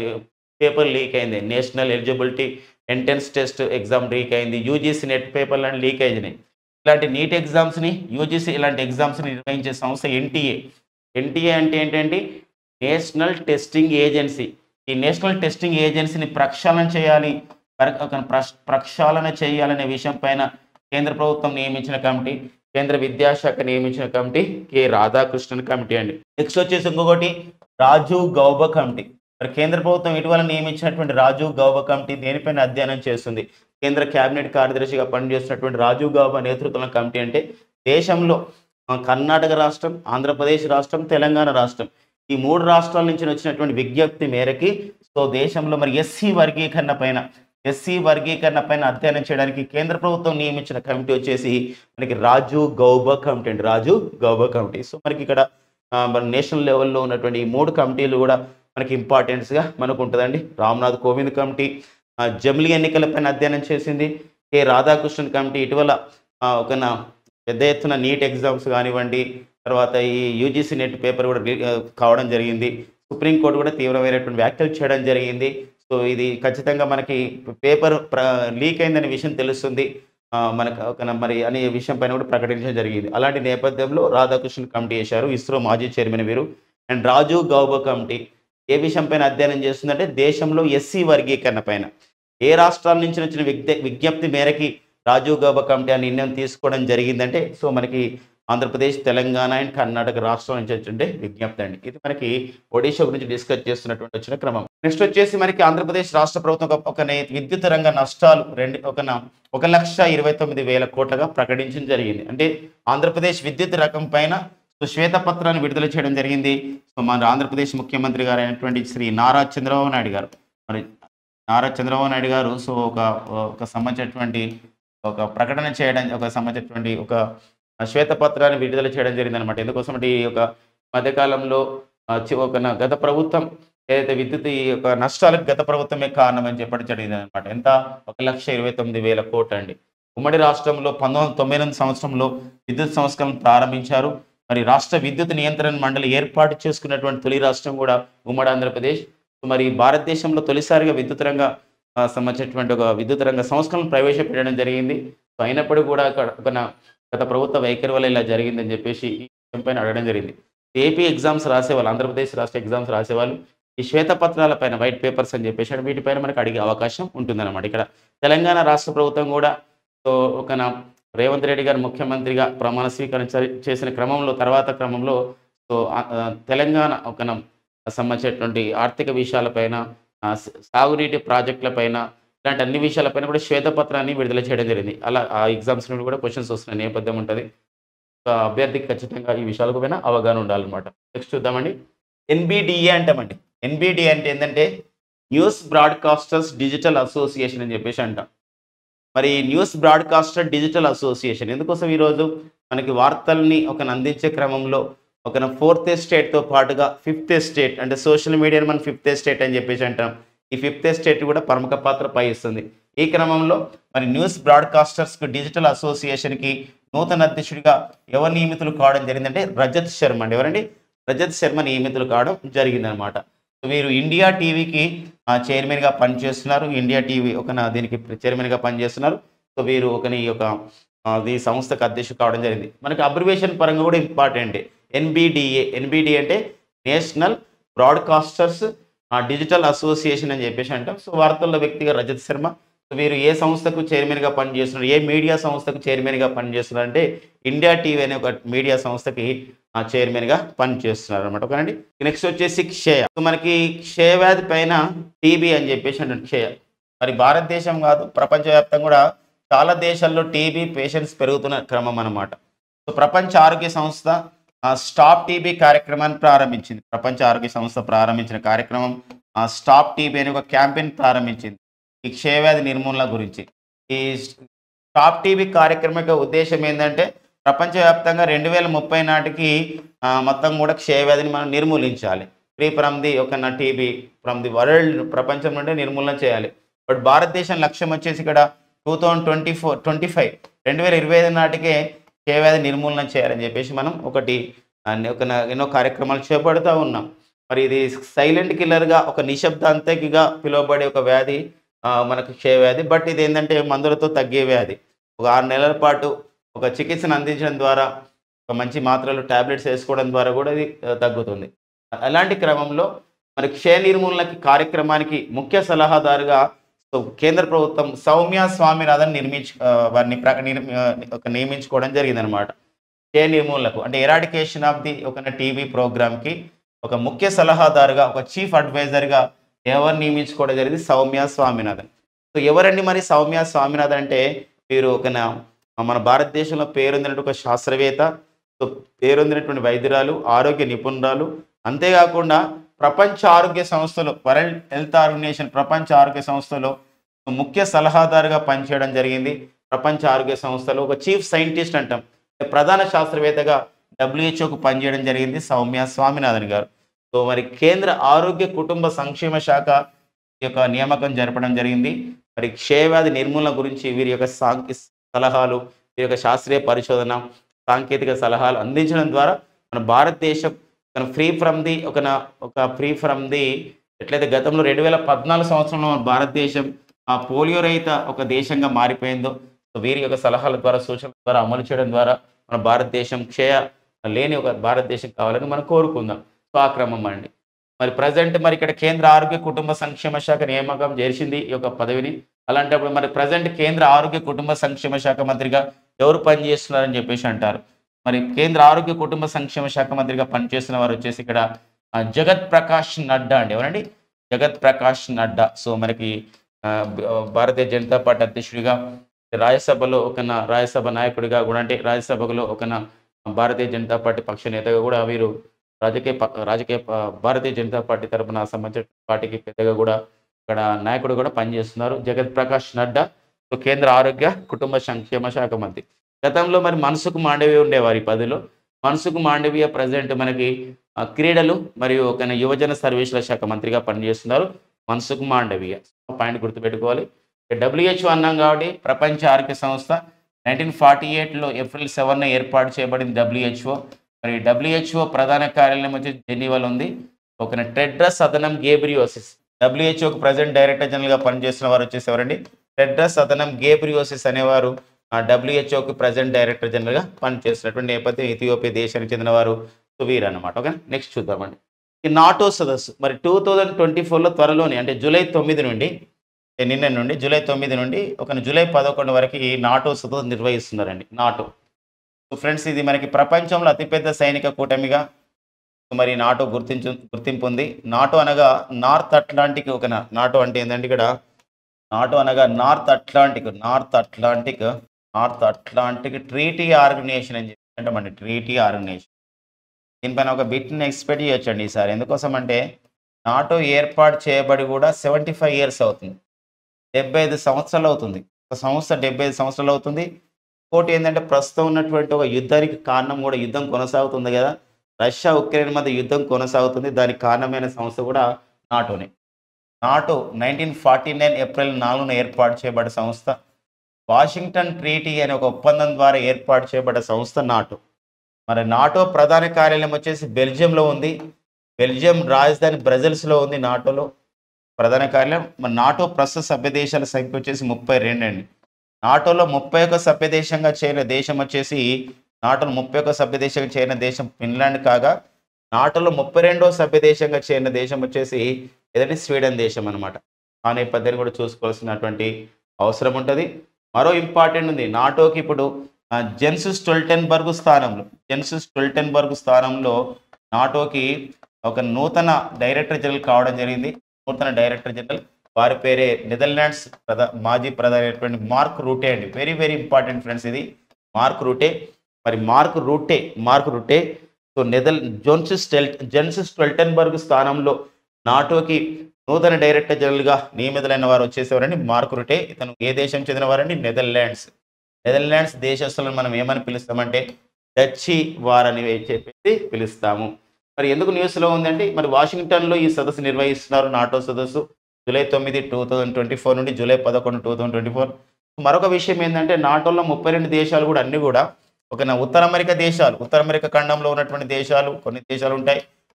పేపర్ లీక్ అయింది national eligibility entrance test exam leak అయింది యూజీసీ నెట్ పేపర్ లాంటి లీక్ అయినాయి ఇలాంటి నీట్ ఎగ్జామ్స్ని యూజీసీ ఇలాంటి ఎగ్జామ్స్ని నిర్వహించే సంస్థ ఎన్టీఏ ఎన్టీఏ అంటే ఏంటంటే నేషనల్ టెస్టింగ్ ఏజెన్సీ ఈ నేషనల్ టెస్టింగ్ ఏజెన్సీని ప్రక్షాళన చేయాలి ప్ర- ఒక ప్రక్ష- ప్రక్షాళన చేయాలనే విషయం పైన కేంద్ర ప్రభుత్వం నియమించిన కమిటీ కేంద్ర విద్యాశాఖ నియమించిన కమిటీ కె రాధాకృష్ణన్ కమిటీ అండి నెక్స్ట్ వచ్చేసి ఇంకొకటి రాజీవ్ గౌబ కమిటీ మరి కేంద్ర ప్రభుత్వం ఇటీవల నియమించినటువంటి రాజీవ్ గౌబ కమిటీ దేనిపైన అధ్యయనం చేస్తుంది కేంద్ర కేబినెట్ కార్యదర్శిగా పనిచేస్తున్నటువంటి రాజీవ్ గౌబా నేతృత్వంలో కమిటీ అంటే దేశంలో ఆ, కర్ణాటక రాష్ట్రం ఆంధ్రప్రదేశ్ రాష్ట్రం తెలంగాణ రాష్ట్రం ఈ మూడు రాష్ట్రాల నుంచి వచ్చినటువంటి విజ్ఞప్తి మేరకి సో దేశంలో మరి ఎస్సీ వర్గీకరణ పైన ఎస్సీ వర్గీకరణ పైన అధ్యయనం చేయడానికి కేంద్ర ప్రభుత్వం నియమించిన కమిటీ వచ్చేసి మనకి రాజు గౌబా కమిటీ అండి రాజు గౌబా కమిటీ సో మనకి ఇక్కడ ఆ, మన నేషనల్ లెవెల్లో ఉన్నటువంటి ఈ మూడు కమిటీలు కూడా మనకి ఇంపార్టెన్స్గా మనకు ఉంటుందండి రామ్నాథ్ కోవింద్ కమిటీ ఆ, జమిలీ ఎన్నికలపైన అధ్యయనం చేసింది కె రాధాకృష్ణన్ కమిటీ ఇటీవల ఆ, ఒక నా పెద్ద ఎత్తున నీట్ ఎగ్జామ్స్ కానివ్వండి తర్వాత ఈ యూజీసీ నెట్ పేపర్ కూడా రిలీ- ఆ, కావడం జరిగింది సుప్రీంకోర్టు కూడా తీవ్రమైనటువంటి వ్యాఖ్యలు చేయడం జరిగింది సో ఇది ఖచ్చితంగా మనకి పేపర్ ప్ర లీక్ అయిందనే విషయం తెలుస్తుంది ఆ, మనకు ఒక న- మరి అనే విషయం పైన కూడా ప్రకటించడం జరిగింది అలాంటి నేపథ్యంలో రాధాకృష్ణన్ కమిటీ చేశారు ఇస్రో మాజీ చైర్మన్ వీరు అండ్ రాజు గౌబా కమిటీ ఏ విషయం పైన అధ్యయనం చేస్తుందంటే దేశంలో ఎస్సీ వర్గీకరణ పైన ఏ రాష్ట్రాల నుంచి వచ్చిన విజ్ఞ విజ్ఞప్తి మేరకి రాజీవ్ గౌబా కమిటీ ఆ నిర్ణయం తీసుకోవడం జరిగిందంటే సో మనకి ఆంధ్రప్రదేశ్ తెలంగాణ అండ్ కర్ణాటక రాష్ట్రం నుంచి వచ్చిండే విజ్ఞప్తి అండి ఇది మనకి ఒడిషా గురించి డిస్కస్ చేస్తున్నటువంటి వచ్చిన క్రమం నెక్స్ట్ వచ్చేసి మనకి ఆంధ్రప్రదేశ్ రాష్ట్ర ప్రభుత్వం ఒక- ఒక నే- విద్యుత్ రంగ నష్టాలు రెండు ఒక న- ఒక లక్ష ఇరవై తొమ్మిది వేల కోట్లుగా ప్రకటించడం జరిగింది అంటే ఆంధ్రప్రదేశ్ విద్యుత్ రకం పైన సో శ్వేతపత్రాన్ని విడుదల చేయడం జరిగింది సో మన ఆంధ్రప్రదేశ్ ముఖ్యమంత్రి గారు అయినటువంటి శ్రీ నారా చంద్రబాబు నాయుడు గారు మరి నారా చంద్రబాబు నాయుడు గారు సో ఒక ఒక సంబంధించినటువంటి ఒక ప్రకటన చేయడం ఒక సంబంధించినటువంటి ఒక శ్వేతపత్రాన్ని విడుదల చేయడం జరిగింది అనమాట ఎందుకోసం అంటే ఈ యొక్క మధ్యకాలంలో ఆ, చి- ఒక నా- గత ప్రభుత్వం ఏదైతే విద్యుత్ ఈ యొక్క నష్టాలకు గత ప్రభుత్వమే కారణం అని చెప్పడం జరిగింది అనమాట ఎంత ఒక లక్ష ఇరవై తొమ్మిది వేల కోట్లు అండి ఉమ్మడి రాష్ట్రంలో పంతొమ్మిది వందల తొంభై ఎనిమిది సంవత్సరంలో విద్యుత్ సంస్కరణ ప్రారంభించారు మరి రాష్ట్ర విద్యుత్ నియంత్రణ మండలి ఏర్పాటు చేసుకున్నటువంటి తొలి రాష్ట్రం కూడా ఉమ్మడి ఆంధ్రప్రదేశ్ మరి భారతదేశంలో తొలిసారిగా విద్యుత్ రంగ ఆ, సంబంధించినటువంటి ఒక విద్యుత్ రంగ సంస్కరణ ప్రవేశపెట్టడం జరిగింది సో అయినప్పటికీ కూడా అక్కడ ఒక నా- గత ప్రభుత్వ వైఖరి వల్ల ఇలా జరిగిందని చెప్పేసి ఈ విషయం పైన అడగడం జరిగింది ఏపీ ఎగ్జామ్స్ రాసేవాళ్ళు ఆంధ్రప్రదేశ్ రాష్ట్ర ఎగ్జామ్స్ రాసేవాళ్ళు ఈ శ్వేతపత్రాల పైన వైట్ పేపర్స్ అని చెప్పేసి వీటిపైన మనకు అడిగే అవకాశం ఉంటుందన్నమాట ఇక్కడ తెలంగాణ రాష్ట్ర ప్రభుత్వం కూడా సో ఒక నా రేవంత్ రెడ్డి గారు ముఖ్యమంత్రిగా ప్రమాణ స్వీకారం చే- చేసిన క్రమంలో తర్వాత క్రమంలో సో ఆ, ఆ, తెలంగాణ ఒక నా సంబంధించినటువంటి ఆర్థిక విషయాలపైన ఆ, స- సాగునీటి ప్రాజెక్టులపైన ఇలాంటి అన్ని విషయాలపైన కూడా శ్వేతపత్రాన్ని విడుదల చేయడం జరిగింది అలా ఆ ఎగ్జామ్స్ నుండి కూడా క్వశ్చన్స్ వస్తున్న నేపథ్యం ఉంటుంది సో ఆ అభ్యర్థికి ఖచ్చితంగా ఈ విషయాలకు పైన అవగాహన ఉండాలన్నమాట నెక్స్ట్ చూద్దామండి ఎన్బిడిఏ అంటామండి ఎన్బిడిఏ అంటే ఏంటంటే న్యూస్ బ్రాడ్కాస్టర్స్ డిజిటల్ అసోసియేషన్ అని చెప్పేసి అంటాం మరి న్యూస్ బ్రాడ్కాస్టర్ డిజిటల్ అసోసియేషన్ ఎందుకోసం ఈరోజు మనకి వార్తల్ని ఒక అందించే క్రమంలో ఒక ఫోర్త్ ఎస్టేట్తో పాటుగా ఫిఫ్త్ ఎస్టేట్ అంటే సోషల్ మీడియాని మనం ఫిఫ్త్ ఎస్టేట్ అని చెప్పేసి అంటాం ఈ ఫిఫ్త్ ఎస్టేట్ కూడా ప్రముఖ పాత్ర వహిస్తుంది ఈ క్రమంలో మరి న్యూస్ బ్రాడ్కాస్టర్స్కి డిజిటల్ అసోసియేషన్కి నూతన అధ్యక్షుడిగా ఎవరు నియమితులు కావడం జరిగిందంటే రజత్ శర్మ అండి ఎవరండి రజత్ శర్మ నియమితులు కావడం జరిగిందనమాట సో వీరు ఇండియా టీవీకి చైర్మన్గా పనిచేస్తున్నారు ఇండియా టీవీ ఒక నా దీనికి చైర్మన్గా పనిచేస్తున్నారు సో వీరు ఒక ఈ యొక్క ఆ, ఈ సంస్థకు అధ్యక్షుడు కావడం జరిగింది మనకి అబ్రివేషన్ పరంగా కూడా ఇంపార్టెంట్ ఎన్బిడిఏ ఎన్బిడిఏ అంటే నేషనల్ బ్రాడ్కాస్టర్స్ డిజిటల్ అసోసియేషన్ అని చెప్పేసి అంటాం సో వార్తల్లో వ్యక్తిగా రజత్ శర్మ సో వీరు ఏ సంస్థకు చైర్మన్గా పనిచేస్తున్నారు ఏ మీడియా సంస్థకు చైర్మన్గా పనిచేస్తున్నారు అంటే ఇండియా టీవీ అనే ఒక మీడియా సంస్థకి ఆ చైర్మన్గా పనిచేస్తున్నారు అనమాట ఓకేనండి నెక్స్ట్ వచ్చేసి క్షయ సో మనకి క్షయ వ్యాధి పైన టీబీ అని చెప్పేసి అంటారు క్షయ మరి భారతదేశం కాదు ప్రపంచవ్యాప్తంగా కూడా చాలా దేశాల్లో టీబీ పేషెంట్స్ పెరుగుతున్న క్రమం అన్నమాట సో ప్రపంచ ఆరోగ్య సంస్థ ఆ, స్టాప్ టీబీ కార్యక్రమాన్ని ప్రారంభించింది ప్రపంచ ఆరోగ్య సంస్థ ప్రారంభించిన కార్యక్రమం ఆ, స్టాప్ టీబీ అనే ఒక క్యాంపెయిన్ ప్రారంభించింది ఈ క్షయవ్యాధి నిర్మూలన గురించి ఈ స్టాప్ టీబీ కార్యక్రమం యొక్క ఉద్దేశం ఏంటంటే ప్రపంచవ్యాప్తంగా రెండు వేల ముప్పై నాటికి ఆ, మొత్తం కూడా క్షయవ్యాధిని మనం నిర్మూలించాలి ఫ్రీ ఫ్రమ్ ది ఒక నా టీబీ ఫ్రమ్ ది వరల్డ్ ప్రపంచం నుండి నిర్మూలన చేయాలి బట్ భారతదేశం లక్ష్యం వచ్చేసి ఇక్కడ two thousand twenty four twenty five రెండు వేల ఇరవై ఐదు నాటికే క్షయవ్యాధి నిర్మూలన చేయాలని చెప్పేసి మనం ఒకటి ఆ, ఒక నా- ఎన్నో కార్యక్రమాలు చేపడుతూ ఉన్నాం మరి ఇది సైలెంట్ కిల్లర్గా ఒక నిశ్శబ్ద అంతకిగా పిలువబడే ఒక వ్యాధి ఆ, మనకు క్షయ వ్యాధి బట్ ఇది ఏంటంటే మందులతో తగ్గే వ్యాధి ఒక ఆరు నెలల పాటు ఒక చికిత్సను అందించడం ద్వారా ఒక మంచి మాత్రలు టాబ్లెట్స్ వేసుకోవడం ద్వారా కూడా ఇది ఆ, తగ్గుతుంది అలాంటి క్రమంలో మరి క్షయ నిర్మూలనకి కార్యక్రమానికి ముఖ్య సలహాదారుగా సో కేంద్ర ప్రభుత్వం సౌమ్య స్వామినాథన్ నిర్మించు ఆ, వారిని ప్ర నిర్మి- ఆ, ఒక నియమించుకోవడం జరిగిందనమాట క్షయ నిర్మూలనకు అంటే ఎరాడికేషన్ ఆఫ్ ది ఒక టీవీ ప్రోగ్రామ్కి ఒక ముఖ్య సలహాదారుగా ఒక చీఫ్ అడ్వైజర్గా ఎవరు నియమించుకోవడం జరిగింది సౌమ్య స్వామినాథన్ సో ఎవరండి మరి సౌమ్య స్వామినాథన్ అంటే వీరు ఒక నా- మన భారతదేశంలో పేరొందినటువంటి ఒక శాస్త్రవేత్త సో పేరొందినటువంటి వైద్యురాలు ఆరోగ్య నిపుణురాలు అంతేకాకుండా ప్రపంచ ఆరోగ్య సంస్థలో వరల్డ్ హెల్త్ ఆర్గనైజేషన్ ప్రపంచ ఆరోగ్య సంస్థలో ముఖ్య సలహాదారుగా పనిచేయడం జరిగింది ప్రపంచ ఆరోగ్య సంస్థలో ఒక చీఫ్ సైంటిస్ట్ అంటాం ప్రధాన శాస్త్రవేత్తగా డబ్ల్యూహెచ్ఓకు పనిచేయడం జరిగింది సౌమ్య స్వామినాథన్ గారు సో మరి కేంద్ర ఆరోగ్య కుటుంబ సంక్షేమ శాఖ ఈ యొక్క నియామకం జరపడం జరిగింది మరి క్షయవ్యాధి నిర్మూలన గురించి వీరి యొక్క సాంకి సలహాలు వీరి యొక్క శాస్త్రీయ పరిశోధన సాంకేతిక సలహాలు అందించడం ద్వారా మన భారతదేశం మన ఫ్రీ ఫ్రమ్ ది ఒక నా- ఒక ఫ్రీ ఫ్రమ్ ది ఎట్లయితే గతంలో రెండు వేల పద్నాలుగు సంవత్సరంలో మన భారతదేశం ఆ పోలియో రహిత ఒక దేశంగా మారిపోయిందో సో వీరి యొక్క సలహాల ద్వారా సూచనల ద్వారా అమలు చేయడం ద్వారా మన భారతదేశం క్షయ లేని ఒక భారతదేశం కావాలని మనం కోరుకుందాం సో ఆ క్రమం అండి మరి ప్రజెంట్ మరి ఇక్కడ కేంద్ర ఆరోగ్య కుటుంబ సంక్షేమ శాఖ నియామకం చేసింది ఈ యొక్క పదవిని అలాంటప్పుడు మరి ప్రజెంట్ కేంద్ర ఆరోగ్య కుటుంబ సంక్షేమ శాఖ మంత్రిగా ఎవరు పనిచేస్తున్నారని చెప్పేసి అంటారు మరి కేంద్ర ఆరోగ్య కుటుంబ సంక్షేమ శాఖ మంత్రిగా పనిచేస్తున్న వారు వచ్చేసి ఇక్కడ ఆ, జగత్ ప్రకాష్ నడ్డా అండి ఎవరండి జగత్ ప్రకాష్ నడ్డా సో మనకి ఆ, బ- భారతీయ జనతా పార్టీ అధ్యక్షుడిగా రాజ్యసభలో ఒక నా- రాజ్యసభ నాయకుడిగా కూడా అంటే రాజ్యసభలో ఒక నా భారతీయ జనతా పార్టీ పక్ష నేతగా కూడా వీరు రాజకీయ ప- రాజకీయ ప- భారతీయ జనతా పార్టీ తరపున సంబంధించిన పార్టీకి పెద్దగా కూడా ఇక్కడ నాయకుడు కూడా పనిచేస్తున్నారు జగత్ ప్రకాష్ నడ్డా సో కేంద్ర ఆరోగ్య కుటుంబ సంక్షేమ శాఖ మంత్రి గతంలో మరి మనసుకు మాండవీయ ఉండేవారు ఈ పదిలో మనసుకు మాండవీయ ప్రజెంట్ మనకి ఆ, క్రీడలు మరియు ఒక యువజన సర్వీసుల శాఖ మంత్రిగా పనిచేస్తున్నారు మనసుకు మాండవీయ పాయింట్ గుర్తుపెట్టుకోవాలి డబ్ల్యూహెచ్ఓ అన్నాం కాబట్టి ప్రపంచ ఆరోగ్య సంస్థ నైన్టీన్ ఫార్టీ ఎయిట్లో ఏప్రిల్ సెవెన్ ఏర్పాటు చేయబడింది డబ్ల్యూహెచ్ఓ మరి డబ్ల్యూహెచ్ఓ ప్రధాన కార్యాలయం వచ్చి జెనీవాలో ఉంది ఒక టెడ్రస్ అదనం గేబ్రియోసిస్ డబ్ల్యూహెచ్ఓకి ప్రజెంట్ డైరెక్టర్ జనరల్గా పనిచేస్తున్న వారు వచ్చేసి ఎవరండి టెడ్రస్ అదనం గేబ్రియోసిస్ అనేవారు డబ్ల్యూహెచ్ఓకి ప్రజెంట్ డైరెక్టర్ జనరల్గా పనిచేస్తున్నటువంటి నేపథ్యం ఇథియోపియా దేశానికి చెందిన వారు సో వీరు అనమాట ఓకే నెక్స్ట్ చూద్దామండి ఈ నాటో సదస్సు మరి టూ థౌజండ్ ట్వంటీ ఫోర్లో త్వరలోనే అంటే జూలై తొమ్మిది నుండి ఏ నిన్న నుండి జూలై తొమ్మిది నుండి ఒక జూలై పదకొండు వరకు ఈ నాటో సదస్సు నిర్వహిస్తున్నారండి నాటో సో ఫ్రెండ్స్ ఇది మనకి ప్రపంచంలో అతిపెద్ద సైనిక కూటమిగా మరి నాటో గుర్తించు గుర్తింపు ఉంది నాటో అనగా నార్త్ అట్లాంటిక్ ఒక నా- నాటో అంటే ఏంటంటే ఇక్కడ నాటో అనగా north atlantic north atlantic north atlantic treaty organisation అని చెప్పి అంటామండి ట్రీటీ ఆర్గనైజేషన్ దీనిపైన ఒక బిట్ని ఎక్స్పెక్ట్ చేయొచ్చండి ఈసారి ఎందుకోసం అంటే నాటో ఏర్పాటు చేయబడి కూడా సెవెంటీ ఫైవ్ ఇయర్స్ అవుతుంది డెబ్బై ఐదు సంవత్సరాలు అవుతుంది ఒక సంస్థ డెబ్బై ఐదు సంవత్సరాలు అవుతుంది ఇంకోటి ఏంటంటే ప్రస్తుతం ఉన్నటువంటి ఒక యుద్ధానికి కారణం కూడా యుద్ధం కొనసాగుతుంది కదా రష్యా ఉక్రెయిన్ మధ్య యుద్ధం కొనసాగుతుంది దానికి కారణమైన సంస్థ కూడా నాటోనే NATO nineteen forty nine April నాలుగున ఏర్పాటు చేయబడ్డ సంస్థ వాషింగ్టన్ ట్రీటీ అనే ఒక ఒప్పందం ద్వారా ఏర్పాటు చేయబడ్డ సంస్థ నాటో మరి నాటో ప్రధాన కార్యాలయం వచ్చేసి బెల్జియంలో ఉంది బెల్జియం రాజధాని బ్రజిల్స్లో ఉంది నాటోలో ప్రధాన కార్యాలయం మరి నాటో ప్రస్తుత సభ్య దేశాల సంఖ్య వచ్చేసి ముప్పై రెండు అండి నాటోలో ముప్పై ఒక సభ్య దేశంగా చేరిన దేశం వచ్చేసి నాటోలో ముప్పై ఒక సభ్య దేశంగా చేరిన దేశం ఫిన్లాండ్ కాగా నాటోలో ముప్పై రెండో సభ్య దేశంగా చేరిన దేశం వచ్చేసి ఏదంటే స్వీడన్ దేశం అనమాట ఆ నేపథ్యాన్ని కూడా చూసుకోవాల్సినటువంటి అవసరం ఉంటుంది మరో ఇంపార్టెంట్ ఉంది నాటోకి ఇప్పుడు ఆ, జెన్స్ స్టొల్టెన్బర్గ్ స్థానంలో జెన్స్ స్టొల్టెన్బర్గ్ స్థానంలో నాటోకి ఒక నూతన డైరెక్టర్ జనరల్ కావడం జరిగింది నూతన డైరెక్టర్ జనరల్ వారి పేరే నెదర్లాండ్స్ ప్రధా మాజీ ప్రధాని అయినటువంటి మార్క్ రూటే అండి వెరీ వెరీ ఇంపార్టెంట్ ఫ్రెండ్స్ ఇది మార్క్ రూటే మరి Mark Rutte Mark Rutte so నెదర్ జోన్స్ స్టెల్ జెన్స్ స్టెల్టెన్బర్గ్ స్థానంలో నాటోకి నూతన డైరెక్టర్ జనరల్గా నియమితులైన వారు వచ్చేసేవారండి మార్క్ రూటే ఇతను ఏ దేశం చెందినవారండి నెదర్లాండ్స్ నెదర్లాండ్స్ దేశస్తులను మనం ఏమని పిలుస్తామంటే డచ్చి వారని చెప్పేసి పిలుస్తాము మరి ఎందుకు న్యూస్లో ఉందంటే మరి వాషింగ్టన్లో ఈ సదస్సు నిర్వహిస్తున్నారు నాటో సదస్సు జూలై తొమ్మిది టూ థౌజండ్ ట్వంటీ ఫోర్ నుండి జూలై పదకొండు టూ థౌజండ్ ట్వంటీ ఫోర్ మరొక విషయం ఏంటంటే నాటోలో ముప్పై రెండు దేశాలు కూడా అన్ని కూడా ఒక నా ఉత్తర అమెరికా దేశాలు ఉత్తర అమెరికా ఖండంలో ఉన్నటువంటి దేశాలు కొన్ని దేశాలు ఉంటాయి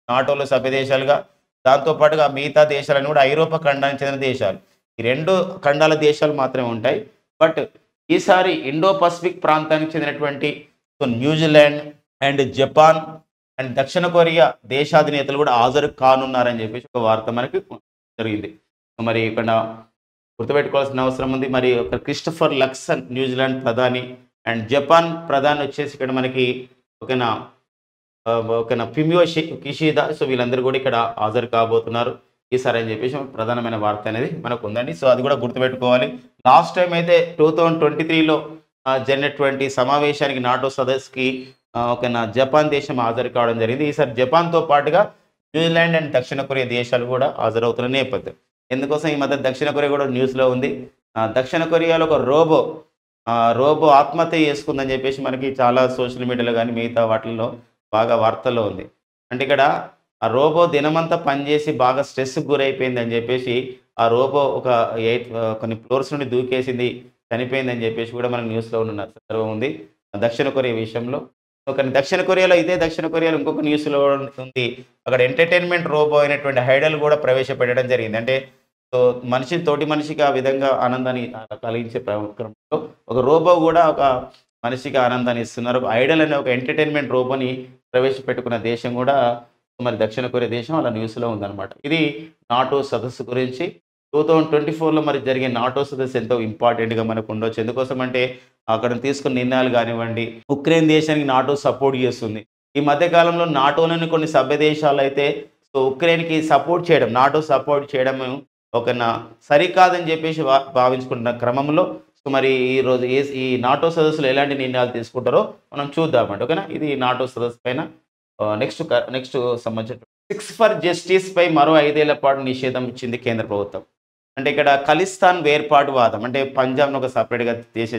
నాటోలో సభ్య దేశాలుగా దాంతోపాటుగా మిగతా దేశాలను కూడా ఐరోపా ఖండానికి చెందిన దేశాలు ఈ రెండు ఖండాల దేశాలు మాత్రమే ఉంటాయి బట్ ఈసారి ఇండో పసిఫిక్ ప్రాంతానికి చెందినటువంటి so New Zealand and Japan and దక్షిణ కొరియా దేశాధినేతలు కూడా హాజరు కానున్నారని చెప్పేసి ఒక వార్త మనకి జరిగింది మరి ఇక్కడ గుర్తుపెట్టుకోవాల్సిన అవసరం ఉంది మరి ఒక క్రిస్టఫర్ లక్సన్ న్యూజిలాండ్ ప్రధాని అండ్ జపాన్ ప్రధాని వచ్చేసి ఇక్కడ మనకి ఓకేనా ఆ, ఓకేనా ఫిమియో షి- కిషిదా సో వీళ్ళందరూ కూడా ఇక్కడ హాజరు కాబోతున్నారు ఈసారి అని చెప్పేసి ఒక ప్రధానమైన వార్త అనేది మనకు ఉందండి సో అది కూడా గుర్తుపెట్టుకోవాలి లాస్ట్ టైం అయితే టూ థౌజండ్ ట్వంటీ త్రీలో జరిగినటువంటి సమావేశానికి నాటో సదస్సుకి ఆ, ఓకేనా జపాన్ దేశం హాజరు కావడం జరిగింది ఈసారి జపాన్తో పాటుగా న్యూజిలాండ్ అండ్ దక్షిణ కొరియా దేశాలు కూడా హాజరవుతున్న నేపథ్యం ఎందుకోసం ఈ మధ్య దక్షిణ కొరియా కూడా న్యూస్లో ఉంది ఆ, దక్షిణ కొరియాలో ఒక రోబో ఆ, రోబో ఆత్మహత్య చేసుకుందని చెప్పేసి మనకి చాలా సోషల్ మీడియాలో కానీ మిగతా వాటిల్లో బాగా వార్తల్లో ఉంది అంటే ఇక్కడ ఆ రోబో దినమంతా పనిచేసి బాగా స్ట్రెస్కి గురైపోయింది అని చెప్పేసి ఆ రోబో ఒక ఎయిట్ కొన్ని ఫ్లోర్స్ నుండి దూకేసింది చనిపోయింది అని చెప్పేసి కూడా మనకు న్యూస్లో ఉన్న సందర్భం ఉంది దక్షిణ కొరియా విషయంలో ఒక దక్షిణ కొరియాలో ఇదే దక్షిణ కొరియాలో ఇంకొక న్యూస్లో ఉంది అక్కడ ఎంటర్టైన్మెంట్ రోబో అయినటువంటి హైడల్ కూడా ప్రవేశపెట్టడం జరిగింది అంటే సో మనిషి తోటి మనిషికి ఆ విధంగా ఆనందాన్ని కలిగించే క్రమంలో ఒక రోబో కూడా ఒక మనిషికి ఆనందాన్ని ఇస్తున్నారు ఒక ఐడల్ అనే ఒక ఎంటర్టైన్మెంట్ రోబోని ప్రవేశపెట్టుకున్న దేశం కూడా మరి దక్షిణ కొరియా దేశం అలా న్యూస్లో ఉందన్నమాట ఇది నాటో సదస్సు గురించి టూ థౌజండ్ ట్వంటీ ఫోర్లో మరి జరిగే నాటో సదస్సు ఎంతో ఇంపార్టెంట్గా మనకు ఉండొచ్చు ఎందుకోసం అంటే అక్కడ తీసుకున్న నిర్ణయాలు కానివ్వండి ఉక్రెయిన్ దేశానికి నాటో సపోర్ట్ చేస్తుంది ఈ మధ్య కాలంలో నాటోలోని కొన్ని సభ్య దేశాలు అయితే సో ఉక్రెయిన్కి సపోర్ట్ చేయడం నాటో సపోర్ట్ చేయడం ఒక నా- సరికాదని చెప్పేసి భా- భావించుకుంటున్న క్రమంలో సో మరి ఈ రోజు ఏ ఈ నాటో సదస్సులో ఎలాంటి నిర్ణయాలు తీసుకుంటారో మనం చూద్దామండి ఓకేనా ఇది నాటో సదస్సు పైన నెక్స్ట్ నెక్స్ట్ సంబంధించిన సిక్స్ ఫర్ జస్టిస్ పై మరో ఐదేళ్ల పాటు నిషేధం ఇచ్చింది కేంద్ర ప్రభుత్వం అంటే ఇక్కడ ఖలిస్తాన్ వేర్పాటు వాదం అంటే పంజాబ్ను ఒక సపరేట్గా దేశ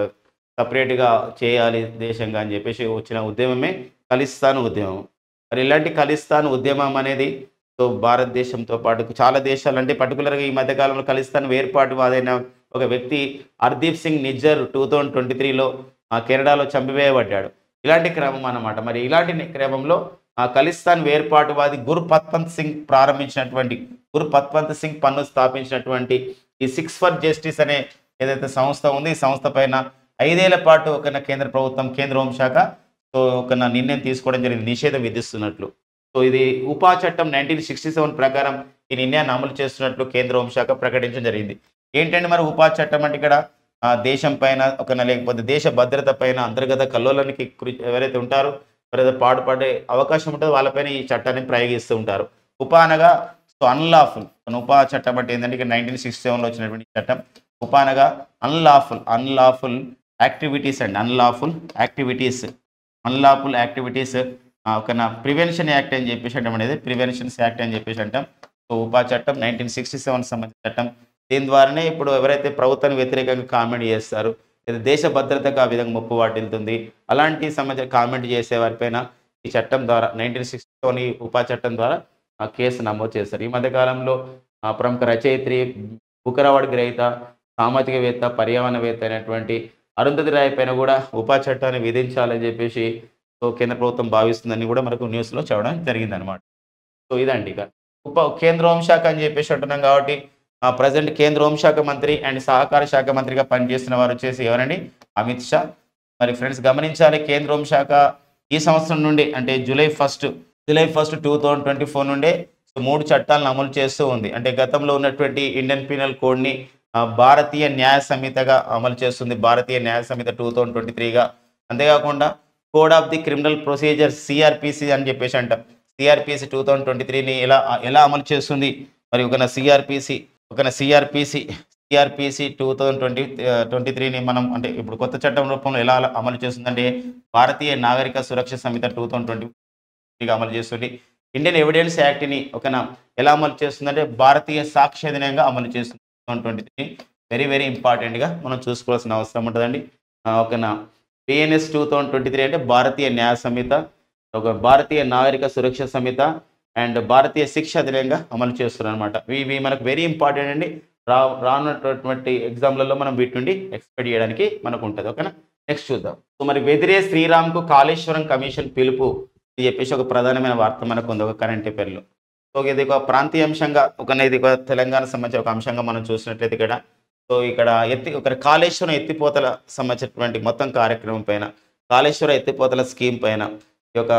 సపరేట్గా చేయాలి దేశంగా అని చెప్పేసి వచ్చిన ఉద్యమమే ఖలిస్తాన్ ఉద్యమం మరి ఇలాంటి ఖలిస్తాన్ ఉద్యమం అనేది సో భారతదేశంతో పాటు చాలా దేశాలు అంటే పర్టికులర్గా ఈ మధ్యకాలంలో ఖలిస్తాన్ వేర్పాటు వాదైన ఒక వ్యక్తి Hardeep Singh Nijjar two thousand twenty త్రీలో కెనడాలో చంపివేయబడ్డాడు ఇలాంటి క్రమం అన్నమాట మరి ఇలాంటి ని- క్రమంలో ఆ ఖలిస్తాన్ వేర్పాటువాది గురు పత్వంత్ సింగ్ ప్రారంభించినటువంటి గురు పత్వంత్ సింగ్ పన్ను స్థాపించినటువంటి ఈ సిక్స్ ఫర్ జస్టిస్ అనే ఏదైతే సంస్థ ఉంది ఈ సంస్థ పైన ఐదేళ్ల పాటు ఒక కేంద్ర ప్రభుత్వం కేంద్ర హోంశాఖ సో ఒక నిర్ణయం తీసుకోవడం జరిగింది నిషేధం విధిస్తున్నట్లు సో ఇది ఉపా చట్టం నైన్టీన్ సిక్స్టీ సెవెన్ ప్రకారం ఈ నిర్ణయాన్ని అమలు చేస్తున్నట్లు కేంద్ర హోంశాఖ ప్రకటించడం జరిగింది ఏంటంటే మరి ఉపా చట్టం అంటే ఇక్కడ ఆ, దేశం పైన ఒక లేకపోతే దేశ భద్రత పైన అంతర్గత కల్లోలానికి కృ- ఎవరైతే ఉంటారో ఎవరైతే పాటుపడే అవకాశం ఉంటుందో వాళ్ళపైన ఈ చట్టాన్ని ప్రయోగిస్తూ ఉంటారు ఉపా అనగా సో అన్లాఫుల్ ఉపా చట్టం అంటే ఏంటంటే ఇక్కడ నైన్టీన్ సిక్స్టీ సెవెన్లో వచ్చినటువంటి చట్టం ఉపా అనగా అన్లాఫుల్ అన్లాఫుల్ యాక్టివిటీస్ అండి అన్లాఫుల్ యాక్టివిటీస్ అన్లాఫుల్ యాక్టివిటీస్ ఒక నా ప్రివెన్షన్ యాక్ట్ అని చెప్పేసి అంటాం అనేది ప్రివెన్షన్స్ యాక్ట్ అని చెప్పేసి అంటాం సో ఉపా చట్టం నైన్టీన్ సిక్స్టీ సెవెన్ సంబంధించిన చట్టం దీని ద్వారానే ఇప్పుడు ఎవరైతే ప్రభుత్వానికి వ్యతిరేకంగా కామెంట్ చేస్తారు లేదా దేశ భద్రతకు ఆ విధంగా ముప్పు వాటిల్తుంది అలాంటి సంబంధించిన కామెంట్ చేసే వారిపైన ఈ చట్టం ద్వారా నైన్టీన్ సిక్స్టీ సెవెన్ ఈ ఉపా చట్టం ద్వారా ఆ కేసు నమోదు చేస్తారు ఈ మధ్య కాలంలో ఆ ప్రముఖ రచయిత్రి బుకర్ అవార్డు గ్రహీత సామాజికవేత్త పర్యావరణవేత్త అయినటువంటి అరుంధతి రాయ్ పైన కూడా ఉపా చట్టాన్ని విధించాలని చెప్పేసి సో కేంద్ర ప్రభుత్వం భావిస్తుందని కూడా మనకు న్యూస్లో చెప్పడం జరిగిందనమాట సో ఇదండి ఇక ఉప కేంద్ర హోంశాఖ అని చెప్పేసి అంటున్నాం కాబట్టి ప్రజెంట్ కేంద్ర హోంశాఖ మంత్రి అండ్ సహకార శాఖ మంత్రిగా పనిచేస్తున్న వారు వచ్చేసి ఎవరండి అమిత్ షా మరి ఫ్రెండ్స్ గమనించాలి కేంద్ర హోంశాఖ ఈ సంవత్సరం నుండి అంటే July first July first two thousand twenty four నుండే సో మూడు చట్టాలను అమలు చేస్తూ ఉంది అంటే గతంలో ఉన్నటువంటి ఇండియన్ పీనల్ కోడ్ని ఆ, భారతీయ న్యాయ సంహితగా అమలు చేస్తుంది Bharatiya Nyaya Sanhita two thousand twenty త్రీగా అంతేకాకుండా code of the criminal procedure CrPC అని చెప్పేసి అంటాం సిఆర్పిసి టూ థౌజండ్ ట్వంటీ త్రీని ఎలా ఎలా అమలు చేస్తుంది మరి ఒక సిఆర్పిసి ఒక CrPC CrPC two thousand twenty twenty త్రీని మనం అంటే ఇప్పుడు కొత్త చట్టం రూపంలో ఎలా అమలు చేస్తుందంటే Bharatiya Nagarik Suraksha Sanhita two thousand twenty అమలు చేస్తుంది ఇండియన్ ఎవిడెన్స్ యాక్ట్ని ఒక ఎలా అమలు చేస్తుందంటే భారతీయ సాక్ష్య దినంగా అమలు చేస్తుంది two thousand twenty three very very ఇంపార్టెంట్గా మనం చూసుకోవాల్సిన అవసరం ఉంటుందండి ఆ, ఓకేనా BNS two thousand twenty three అంటే భారతీయ న్యాయ సంహిత ఒక భారతీయ నాగరిక సురక్ష సంహిత అండ్ భారతీయ శిక్ష దినంగా అమలు చేస్తున్నారు అనమాట ఇవి మనకు వెరీ ఇంపార్టెంట్ అండి రా రానున్నటువంటి ఎగ్జామ్లలో మనం వీటి నుండి ఎక్స్పెక్ట్ చేయడానికి మనకు ఉంటుంది ఓకేనా నెక్స్ట్ చూద్దాం సో మరి వెదిరే శ్రీరామ్కు కాళేశ్వరం కమిషన్ పిలుపు అని చెప్పేసి ఒక ప్రధానమైన వార్త మనకు ఉంది ఒక కరెంట్ అఫైర్లో సో ఇది ఒక ప్రాంతీయ అంశంగా ఒక ఇది ఒక తెలంగాణ సంబంధించిన ఒక అంశంగా మనం చూసినట్లయితే ఇక్కడ సో ఇక్కడ ఎత్తి ఒక కాళేశ్వరం ఎత్తిపోతల సంబంధించినటువంటి మొత్తం కార్యక్రమం పైన కాళేశ్వర ఎత్తిపోతల స్కీమ్ పైన ఈ యొక్క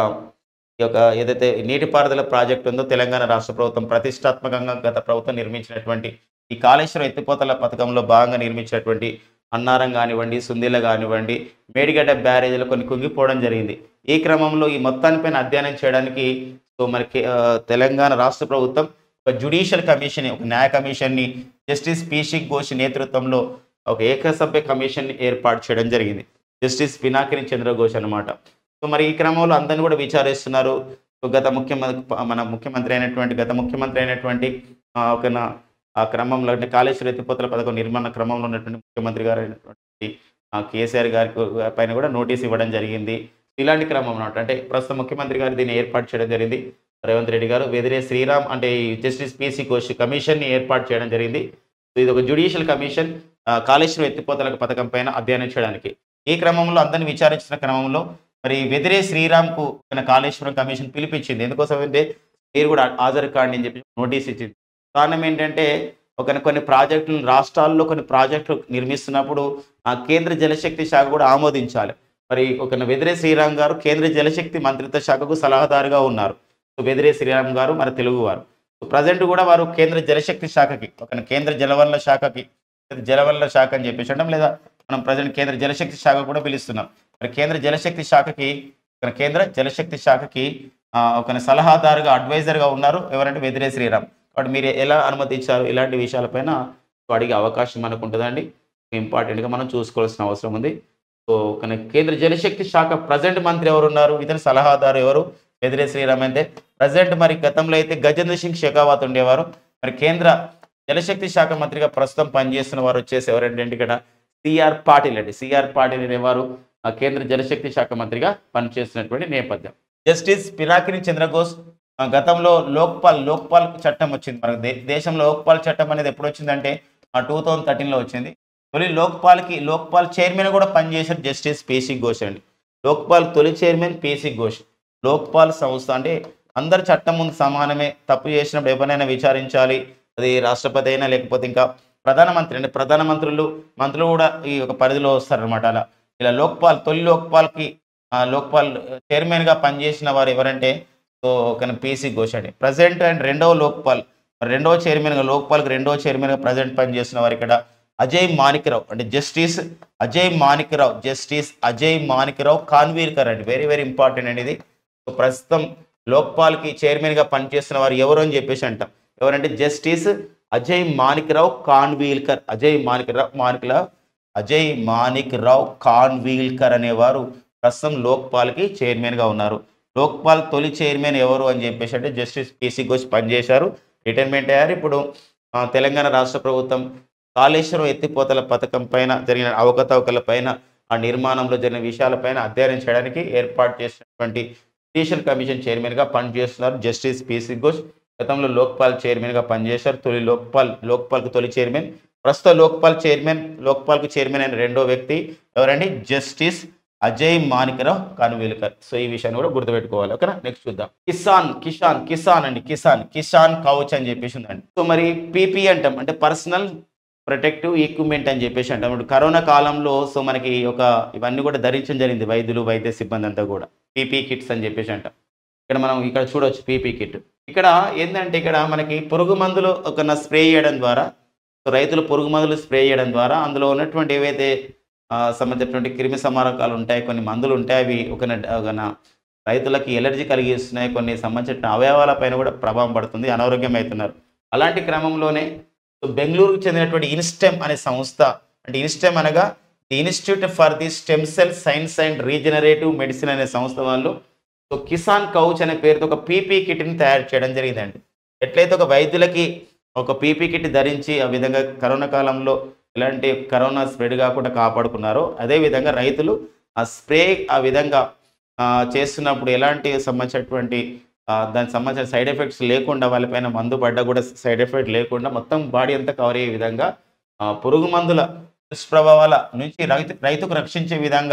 ఈ యొక్క ఏదైతే నీటిపారుదల ప్రాజెక్ట్ ఉందో తెలంగాణ రాష్ట్ర ప్రభుత్వం ప్రతిష్టాత్మకంగా గత ప్రభుత్వం నిర్మించినటువంటి ఈ కాళేశ్వరం ఎత్తిపోతల పథకంలో భాగంగా నిర్మించినటువంటి అన్నారం కానివ్వండి సుందిల కానివ్వండి మేడిగడ్డ బ్యారేజీలో కొన్ని కుంగిపోవడం జరిగింది ఈ క్రమంలో ఈ మొత్తానిపైన అధ్యయనం చేయడానికి సో మనకి ఆ, తెలంగాణ రాష్ట్ర ప్రభుత్వం ఒక జ్యుడిషియల్ కమిషన్ ఒక న్యాయ కమిషన్ని జస్టిస్ పీషి ఘోష్ నేతృత్వంలో ఒక ఏకసభ్య కమిషన్ ఏర్పాటు చేయడం జరిగింది జస్టిస్ పినాకిని చంద్ర ఘోష్ అనమాట సో మరి ఈ క్రమంలో అందరిని కూడా విచారిస్తున్నారు సో గత ముఖ్యమంత్రి మన ముఖ్యమంత్రి అయినటువంటి గత ముఖ్యమంత్రి అయినటువంటి ఆ, ఒక నా- ఆ క్రమంలో అంటే కాళేశ్వర ఎత్తిపోతల పథకం నిర్మాణ క్రమంలో ఉన్నటువంటి ముఖ్యమంత్రి గారు అయినటువంటి ఆ, కేసీఆర్ గారికి పైన కూడా నోటీస్ ఇవ్వడం జరిగింది ఇలాంటి క్రమం అన్నమాట అంటే ప్రస్తుత ముఖ్యమంత్రి గారు దీన్ని ఏర్పాటు చేయడం జరిగింది రేవంత్ రెడ్డి గారు వెదిరే శ్రీరామ్ అంటే ఈ జస్టిస్ పిసి ఘోష్ కమిషన్ని ఏర్పాటు చేయడం జరిగింది సో ఇది ఒక జ్యుడిషియల్ కమిషన్ ఆ, కాళేశ్వరం ఎత్తిపోతల పథకం పైన అధ్యయనం చేయడానికి ఈ క్రమంలో అందరిని విచారించిన క్రమంలో మరి వెదిరే శ్రీరామ్కు మన కాళేశ్వరం కమిషన్ పిలిపించింది ఎందుకోసం అంటే మీరు కూడా హాజరు కాండి అని చెప్పి నోటీస్ ఇచ్చింది కారణం ఏంటంటే ఒక కొన్ని ప్రాజెక్టులు రాష్ట్రాల్లో కొన్ని ప్రాజెక్టులు నిర్మిస్తున్నప్పుడు ఆ కేంద్ర జలశక్తి శాఖ కూడా ఆమోదించాలి మరి ఒక వెదిరే శ్రీరామ్ గారు కేంద్ర జలశక్తి మంత్రిత్వ శాఖకు సలహాదారుగా ఉన్నారు సో వెదిరే శ్రీరామ్ గారు మన తెలుగువారు సో ప్రజెంట్ కూడా వారు కేంద్ర జలశక్తి శాఖకి ఒక కేంద్ర జలవనరుల శాఖకి లేదా జలవనరుల శాఖ అని చెప్పేసి అంటాం లేదా మనం ప్రజెంట్ కేంద్ర జలశక్తి శాఖ కూడా పిలుస్తున్నాం మరి కేంద్ర జలశక్తి శాఖకి ఒక కేంద్ర జలశక్తి శాఖకి ఆ, ఒక సలహాదారుగా అడ్వైజర్గా ఉన్నారు ఎవరంటే వెదిరే శ్రీరామ్ కాబట్టి మీరు ఎలా అనుమతించారు ఇలాంటి విషయాలపైన సో అడిగే అవకాశం మనకు ఉంటుందండి ఇంపార్టెంట్గా మనం చూసుకోవాల్సిన అవసరం ఉంది సో కానీ కేంద్ర జలశక్తి శాఖ ప్రజెంట్ మంత్రి ఎవరు ఉన్నారు ఇతని సలహాదారు ఎవరు వెదిరే శ్రీరామ్ అంటే ప్రజెంట్ మరి గతంలో అయితే గజేంద్ర సింగ్ షెకావత్ ఉండేవారు మరి కేంద్ర జలశక్తి శాఖ మంత్రిగా ప్రస్తుతం పనిచేస్తున్న వారు వచ్చేసి ఎవరంటే ఇక్కడ సిఆర్ పాటిల్ అండి సిఆర్ పాటిల్ అనేవారు ఆ కేంద్ర జలశక్తి శాఖ మంత్రిగా పనిచేస్తున్నటువంటి నేపథ్యం జస్టిస్ పినాకిని చంద్రఘోష్ ఆ, గతంలో లోక్పాల్ లోక్పాల్ చట్టం వచ్చింది మనకు దే- దేశంలో లోక్పాల్ చట్టం అనేది ఎప్పుడు వచ్చిందంటే టూ థౌజండ్ థర్టీన్లో వచ్చింది తొలి లోక్పాల్కి లోక్పాల్ చైర్మన్ కూడా పనిచేశారు జస్టిస్ పిసి ఘోష్ అండి లోక్పాల్ తొలి చైర్మన్ పిసి ఘోష్ లోక్పాల్ సంస్థ అంటే అందరు చట్టం ముందు సమానమే తప్పు చేసినప్పుడు ఎవరినైనా విచారించాలి అది రాష్ట్రపతి అయినా లేకపోతే ఇంకా ప్రధానమంత్రి అంటే ప్రధానమంత్రులు మంత్రులు కూడా ఈ ఒక పరిధిలో వస్తారనమాట అలా ఇలా లోక్పాల్ తొలి లోక్పాల్కి ఆ, లోక్పాల్ చైర్మన్గా పనిచేసిన వారు ఎవరంటే సో కానీ పీసీ ఘోష్ అండి ప్రజెంట్ అండ్ రెండవ లోక్పాల్ రెండవ చైర్మన్గా లోక్పాల్కి రెండవ చైర్మన్గా ప్రజెంట్ పనిచేస్తున్న వారు ఇక్కడ అజయ్ మాణిక్రావు అంటే జస్టిస్ అజయ్ మాణిక్రావు జస్టిస్ అజయ్ మాణిక్రావు కాన్వీర్కర్ అండి వెరీ వెరీ ఇంపార్టెంట్ అండి ఇది సో ప్రస్తుతం లోక్పాల్కి చైర్మన్గా పనిచేస్తున్న వారు ఎవరు అని చెప్పేసి అంటాం ఎవరంటే జస్టిస్ అజయ్ మాణిక్రావు కాన్వీల్కర్ అజయ్ మాణిక్రావు మాణిక్రావు అజయ్ మాణిక్ రావు కాన్వీల్కర్ అనేవారు ప్రస్తుతం లోక్పాల్కి చైర్మన్గా ఉన్నారు లోక్పాల్ తొలి చైర్మన్ ఎవరు అని చెప్పేసి అంటే జస్టిస్ పిసి ఘోష్ పనిచేశారు రిటైర్మెంట్ అయ్యారు ఇప్పుడు ఆ, తెలంగాణ రాష్ట్ర ప్రభుత్వం కాళేశ్వరం ఎత్తిపోతల పథకం పైన జరిగిన అవకతవకల పైన ఆ నిర్మాణంలో జరిగిన విషయాలపైన అధ్యయనం చేయడానికి ఏర్పాటు చేసినటువంటి జ్యుడిషియల్ కమిషన్ చైర్మన్గా పనిచేస్తున్నారు జస్టిస్ పిసి ఘోష్ గతంలో లోక్పాల్ చైర్మన్గా పనిచేశారు తొలి లోక్పాల్ లోక్పాల్కు తొలి చైర్మన్ ప్రస్తుత లోక్పాల్ చైర్మన్ లోక్పాల్కు చైర్మన్ అయిన రెండో వ్యక్తి ఎవరండి జస్టిస్ అజయ్ మాణికరావు కాన్వీల్కర్ సో ఈ విషయాన్ని కూడా గుర్తుపెట్టుకోవాలి ఓకేనా నెక్స్ట్ చూద్దాం కిసాన్ కిసాన్ కిసాన్ అండి కిసాన్ కిసాన్ కౌచ్ అని చెప్పేసి ఉందండి సో మరి పీపీ అంటాం అంటే పర్సనల్ ప్రొటెక్టివ్ ఈక్విప్మెంట్ అని చెప్పేసి అంటాం ఇప్పుడు కరోనా కాలంలో సో మనకి ఒక ఇవన్నీ కూడా ధరించడం జరిగింది వైద్యులు వైద్య సిబ్బంది అంతా కూడా పీపీ కిట్స్ అని చెప్పేసి అంటాం ఇక్కడ మనం ఇక్కడ చూడొచ్చు పీపీ కిట్ ఇక్కడ ఏంటంటే ఇక్కడ మనకి పురుగు మందులు ఒక స్ప్రే చేయడం ద్వారా సో రైతులు పురుగు మందులు స్ప్రే చేయడం ద్వారా అందులో ఉన్నటువంటి ఏవైతే ఆ, సంబంధించినటువంటి క్రిమి సంహారకాలు ఉంటాయి కొన్ని మందులు ఉంటాయి అవి ఒక ఒక రైతులకి ఎలర్జీ కలిగిస్తున్నాయి కొన్ని సంబంధించిన అవయవాల పైన కూడా ప్రభావం పడుతుంది అనారోగ్యం అవుతున్నారు అలాంటి క్రమంలోనే సో బెంగళూరుకు చెందినటువంటి ఇన్స్టెమ్ అనే సంస్థ అంటే ఇన్స్టెమ్ అనగా the institute for the stem cell science and regenerative medicine అనే సంస్థ వాళ్ళు సో కిసాన్ కౌచ్ అనే పేరుతో ఒక పీపీ కిట్ని తయారు చేయడం జరిగిందండి ఎట్లయితే ఒక వైద్యులకి ఒక పీపీ కిట్ ధరించి ఆ విధంగా కరోనా కాలంలో ఎలాంటి కరోనా స్ప్రెడ్ కాకుండా కాపాడుకున్నారో అదేవిధంగా రైతులు ఆ స్ప్రే ఆ విధంగా ఆ, చేస్తున్నప్పుడు ఎలాంటి సంబంధించినటువంటి ఆ, దానికి సంబంధించిన సైడ్ ఎఫెక్ట్స్ లేకుండా వాళ్ళపైన మందు పడ్డా కూడా సైడ్ ఎఫెక్ట్ లేకుండా మొత్తం బాడీ అంతా కవర్ అయ్యే విధంగా ఆ, పురుగు మందుల దుష్ప్రభావాల నుంచి రైతు రైతుకు రక్షించే విధంగా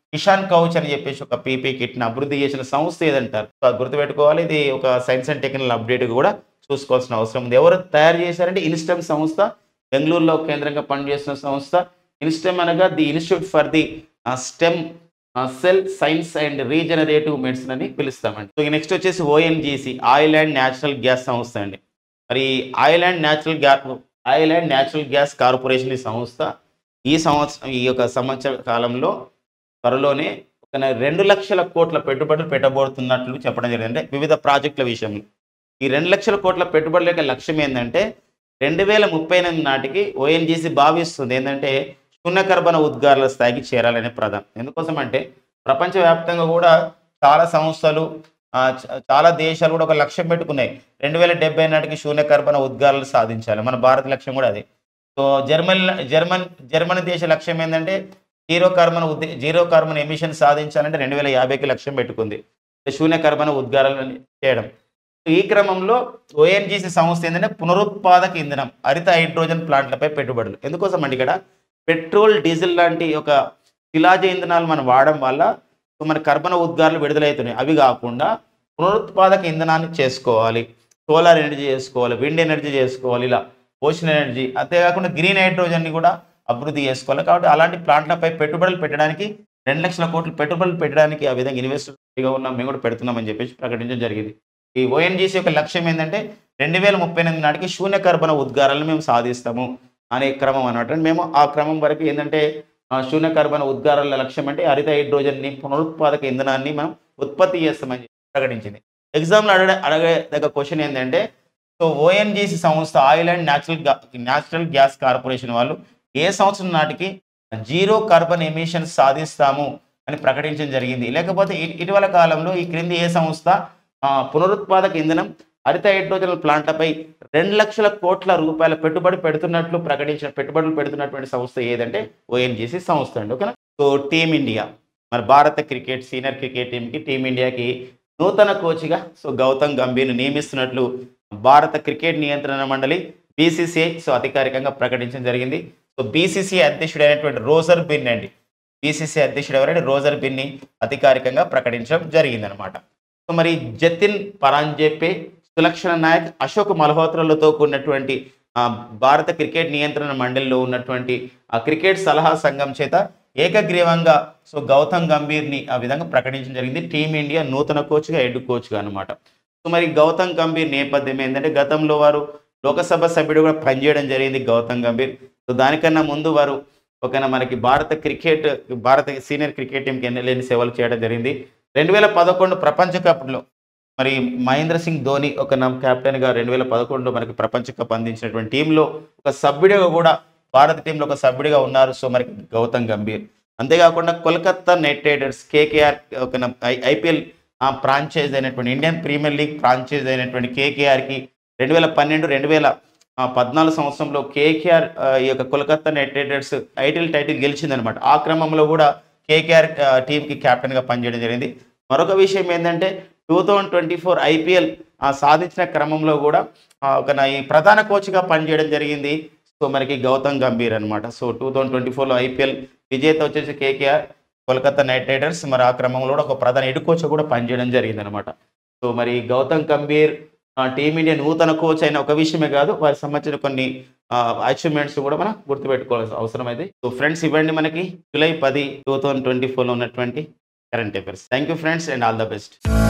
కిషాన్ కౌచ్ అని చెప్పేసి ఒక పీపీ కిట్ని అభివృద్ధి చేసిన సంస్థ ఏదంటారు సో అది గుర్తుపెట్టుకోవాలి ఇది ఒక సైన్స్ అండ్ టెక్నికల్ అప్డేట్ కూడా చూసుకోవాల్సిన అవసరం ఉంది ఎవరు తయారు చేశారంటే ఇన్స్టమ్ సంస్థ బెంగళూరులో కేంద్రంగా పనిచేస్తున్న సంస్థ ఇన్స్టెమ్ అనగా the institute for the stem cell science and regenerative medicine అని పిలుస్తామండి సో నెక్స్ట్ వచ్చేసి ONGC oil and natural gas సంస్థ అండి మరి oil and natural gas oil and natural gas corporation ఈ సంస్థ ఈ సంవత్సరం ఈ యొక్క సంవత్సర కాలంలో త్వరలోనే ఒక రెండు లక్షల కోట్ల పెట్టుబడులు పెట్టబోతున్నట్లు చెప్పడం జరిగింది అంటే వివిధ ప్రాజెక్టుల విషయంలో ఈ రెండు లక్షల కోట్ల పెట్టుబడుల యొక్క లక్ష్యం ఏంటంటే రెండు వేల ముప్పై ఎనిమిది నాటికి ఓఎన్జీసీ భావిస్తుంది ఏంటంటే శూన్య కర్బన ఉద్గారాల స్థాయికి చేరాలనే ప్రధానం ఎందుకోసం అంటే ప్రపంచవ్యాప్తంగా కూడా చాలా సంస్థలు ఆ, చ- చాలా దేశాలు కూడా ఒక లక్ష్యం పెట్టుకున్నాయి రెండు వేల డెబ్బై నాటికి శూన్య కర్బన ఉద్గారాలు సాధించాలి మన భారత లక్ష్యం కూడా అది సో జర్మన్ జర్మన్ జర్మనీ దేశ లక్ష్యం ఏంటంటే జీరో కార్బన్ ఉద్దే జీరో కార్బన్ ఎమిషన్ సాధించాలంటే రెండు వేల యాభైకి లక్ష్యం పెట్టుకుంది శూన్య కర్బన ఉద్గారాలను చేయడం ఈ క్రమంలో ఓఎన్జీసీ సంస్థ ఏంటంటే పునరుత్పాదక ఇంధనం హరిత హైడ్రోజన్ ప్లాంట్లపై పెట్టుబడులు ఎందుకోసం అండి ఇక్కడ పెట్రోల్ డీజిల్ లాంటి ఒక శిలాజ ఇంధనాలు మనం వాడడం వల్ల సో మన కర్బన ఉద్గారాలు విడుదలవుతున్నాయి అవి కాకుండా పునరుత్పాదక ఇంధనాన్ని చేసుకోవాలి సోలార్ ఎనర్జీ చేసుకోవాలి విండ్ ఎనర్జీ చేసుకోవాలి ఇలా ఓషన్ ఎనర్జీ అంతేకాకుండా గ్రీన్ హైడ్రోజన్ని కూడా అభివృద్ధి చేసుకోవాలి కాబట్టి అలాంటి ప్లాంట్లపై పెట్టుబడులు పెట్టడానికి రెండు లక్షల కోట్లు పెట్టుబడులు పెట్టడానికి ఆ విధంగా ఇన్వెస్టర్గా ఉన్నాం మేము కూడా పెడుతున్నామని చెప్పేసి ప్రకటించడం జరిగింది ఈ ఓఎన్జీసీ యొక్క లక్ష్యం ఏంటంటే రెండు వేల ముప్పై ఎనిమిది నాటికి శూన్య కర్బన ఉద్గారాలను మేము సాధిస్తాము అనే క్రమం అనమాట మేము ఆ క్రమం వరకు ఏంటంటే ఆ, శూన్య కర్బన ఉద్గారాల లక్ష్యం అంటే హరిత హైడ్రోజన్ని పునరుత్పాదక ఇంధనాన్ని మనం ఉత్పత్తి చేస్తామని చెప్పి ప్రకటించింది ఎగ్జామ్లో అడగ అడగదగ్గ క్వశ్చన్ ఏంటంటే సో ఓఎన్జీసీ సంస్థ oil and natural natural gas corporation వాళ్ళు ఏ సంవత్సరం నాటికి జీరో కార్బన్ ఎమిషన్స్ సాధిస్తాము అని ప్రకటించడం జరిగింది లేకపోతే ఇ- ఇటీవల కాలంలో ఈ క్రింది ఏ సంస్థ ఆ, పునరుత్పాదక ఇంధనం హరిత హైడ్రోజన్ ప్లాంట్లపై రెండు లక్షల కోట్ల రూపాయల పెట్టుబడి పెడుతున్నట్లు ప్రకటించిన పెట్టుబడులు పెడుతున్నటువంటి సంస్థ ఏదంటే ఓఎన్జీసీ సంస్థ అండి ఓకేనా సో టీమిండియా మరి భారత క్రికెట్ సీనియర్ క్రికెట్ టీంకి టీమిండియాకి నూతన కోచ్గా సో గౌతమ్ గంభీర్ను నియమిస్తున్నట్లు భారత క్రికెట్ నియంత్రణ మండలి బీసీసీఐ సో అధికారికంగా ప్రకటించడం జరిగింది సో బీసీసీఐ అధ్యక్షుడు అయినటువంటి రోజర్ బిన్ అండి బీసీసీ అధ్యక్షుడు ఎవరంటే రోజర్ బిన్ని అధికారికంగా ప్రకటించడం జరిగిందనమాట సో మరి జతిన్ పరాంజేపే సులక్షణ నాయక్ అశోక్ మల్హోత్రాలతో కూడినటువంటి ఆ, భారత క్రికెట్ నియంత్రణ మండలిలో ఉన్నటువంటి ఆ క్రికెట్ సలహా సంఘం చేత ఏకగ్రీవంగా సో గౌతమ్ గంభీర్ని ఆ విధంగా ప్రకటించడం జరిగింది టీమిండియా నూతన కోచ్గా హెడ్ కోచ్గా అనమాట సో మరి గౌతమ్ గంభీర్ నేపథ్యం ఏంటంటే గతంలో వారు లోకసభ సభ్యుడు కూడా పనిచేయడం జరిగింది గౌతమ్ గంభీర్ సో దానికన్నా ముందు వారు ఒక మనకి భారత క్రికెట్ భారత సీనియర్ క్రికెట్ టీంకి ఎన్నెలేని సేవలు చేయడం జరిగింది రెండు వేల పదకొండు ప్రపంచ కప్లో మరి మహేంద్ర సింగ్ ధోని ఒక నమ్ కెప్టెన్గా రెండు వేల పదకొండులో మనకి ప్రపంచ కప్ అందించినటువంటి టీంలో ఒక సభ్యుడిగా కూడా భారత టీంలో ఒక సభ్యుడిగా ఉన్నారు సో మరి గౌతమ్ గంభీర్ అంతేకాకుండా కోల్కత్తా నైట్ రైడర్స్ కేకేఆర్ ఒక ఐపీఎల్ ఫ్రాంచైజ్ అయినటువంటి ఇండియన్ ప్రీమియర్ లీగ్ ఫ్రాంచైజ్ అయినటువంటి కేకేఆర్కి రెండు వేల పన్నెండు రెండు వేల ఆ, పద్నాలుగు సంవత్సరంలో కేకేఆర్ ఈ యొక్క Kolkata Knight Riders ITL title గెలిచిందనమాట ఆ క్రమంలో కూడా కేకేఆర్ టీంకి కెప్టెన్గా పనిచేయడం జరిగింది మరొక విషయం ఏంటంటే two thousand twenty four IPL సాధించిన క్రమంలో కూడా ఆ, ఒక నా ఈ ప్రధాన కోచ్గా పనిచేయడం జరిగింది సో మనకి గౌతమ్ గంభీర్ అనమాట సో టూ థౌజండ్ ట్వంటీ ఫోర్లో ఐపీఎల్ విజేత వచ్చేసి కేకేఆర్ కోల్కతా నైట్ రైడర్స్ మరి ఆ క్రమంలో కూడా ఒక ప్రధాన హెడ్ కోచ్ కూడా పనిచేయడం జరిగింది అనమాట సో మరి గౌతమ్ గంభీర్ ఆ, టీమిండియా నూతన కోచ్ అయిన ఒక విషయమే కాదు వారికి సంబంధించిన కొన్ని అచీవ్మెంట్స్ కూడా మనం గుర్తుపెట్టుకోవాల్సిన అవసరం అయితే సో ఫ్రెండ్స్ ఇవ్వండి మనకి జూలై పది టూ థౌజండ్ ట్వంటీ ఫోర్లో ఉన్నటువంటి current affairs thank you friends and all the best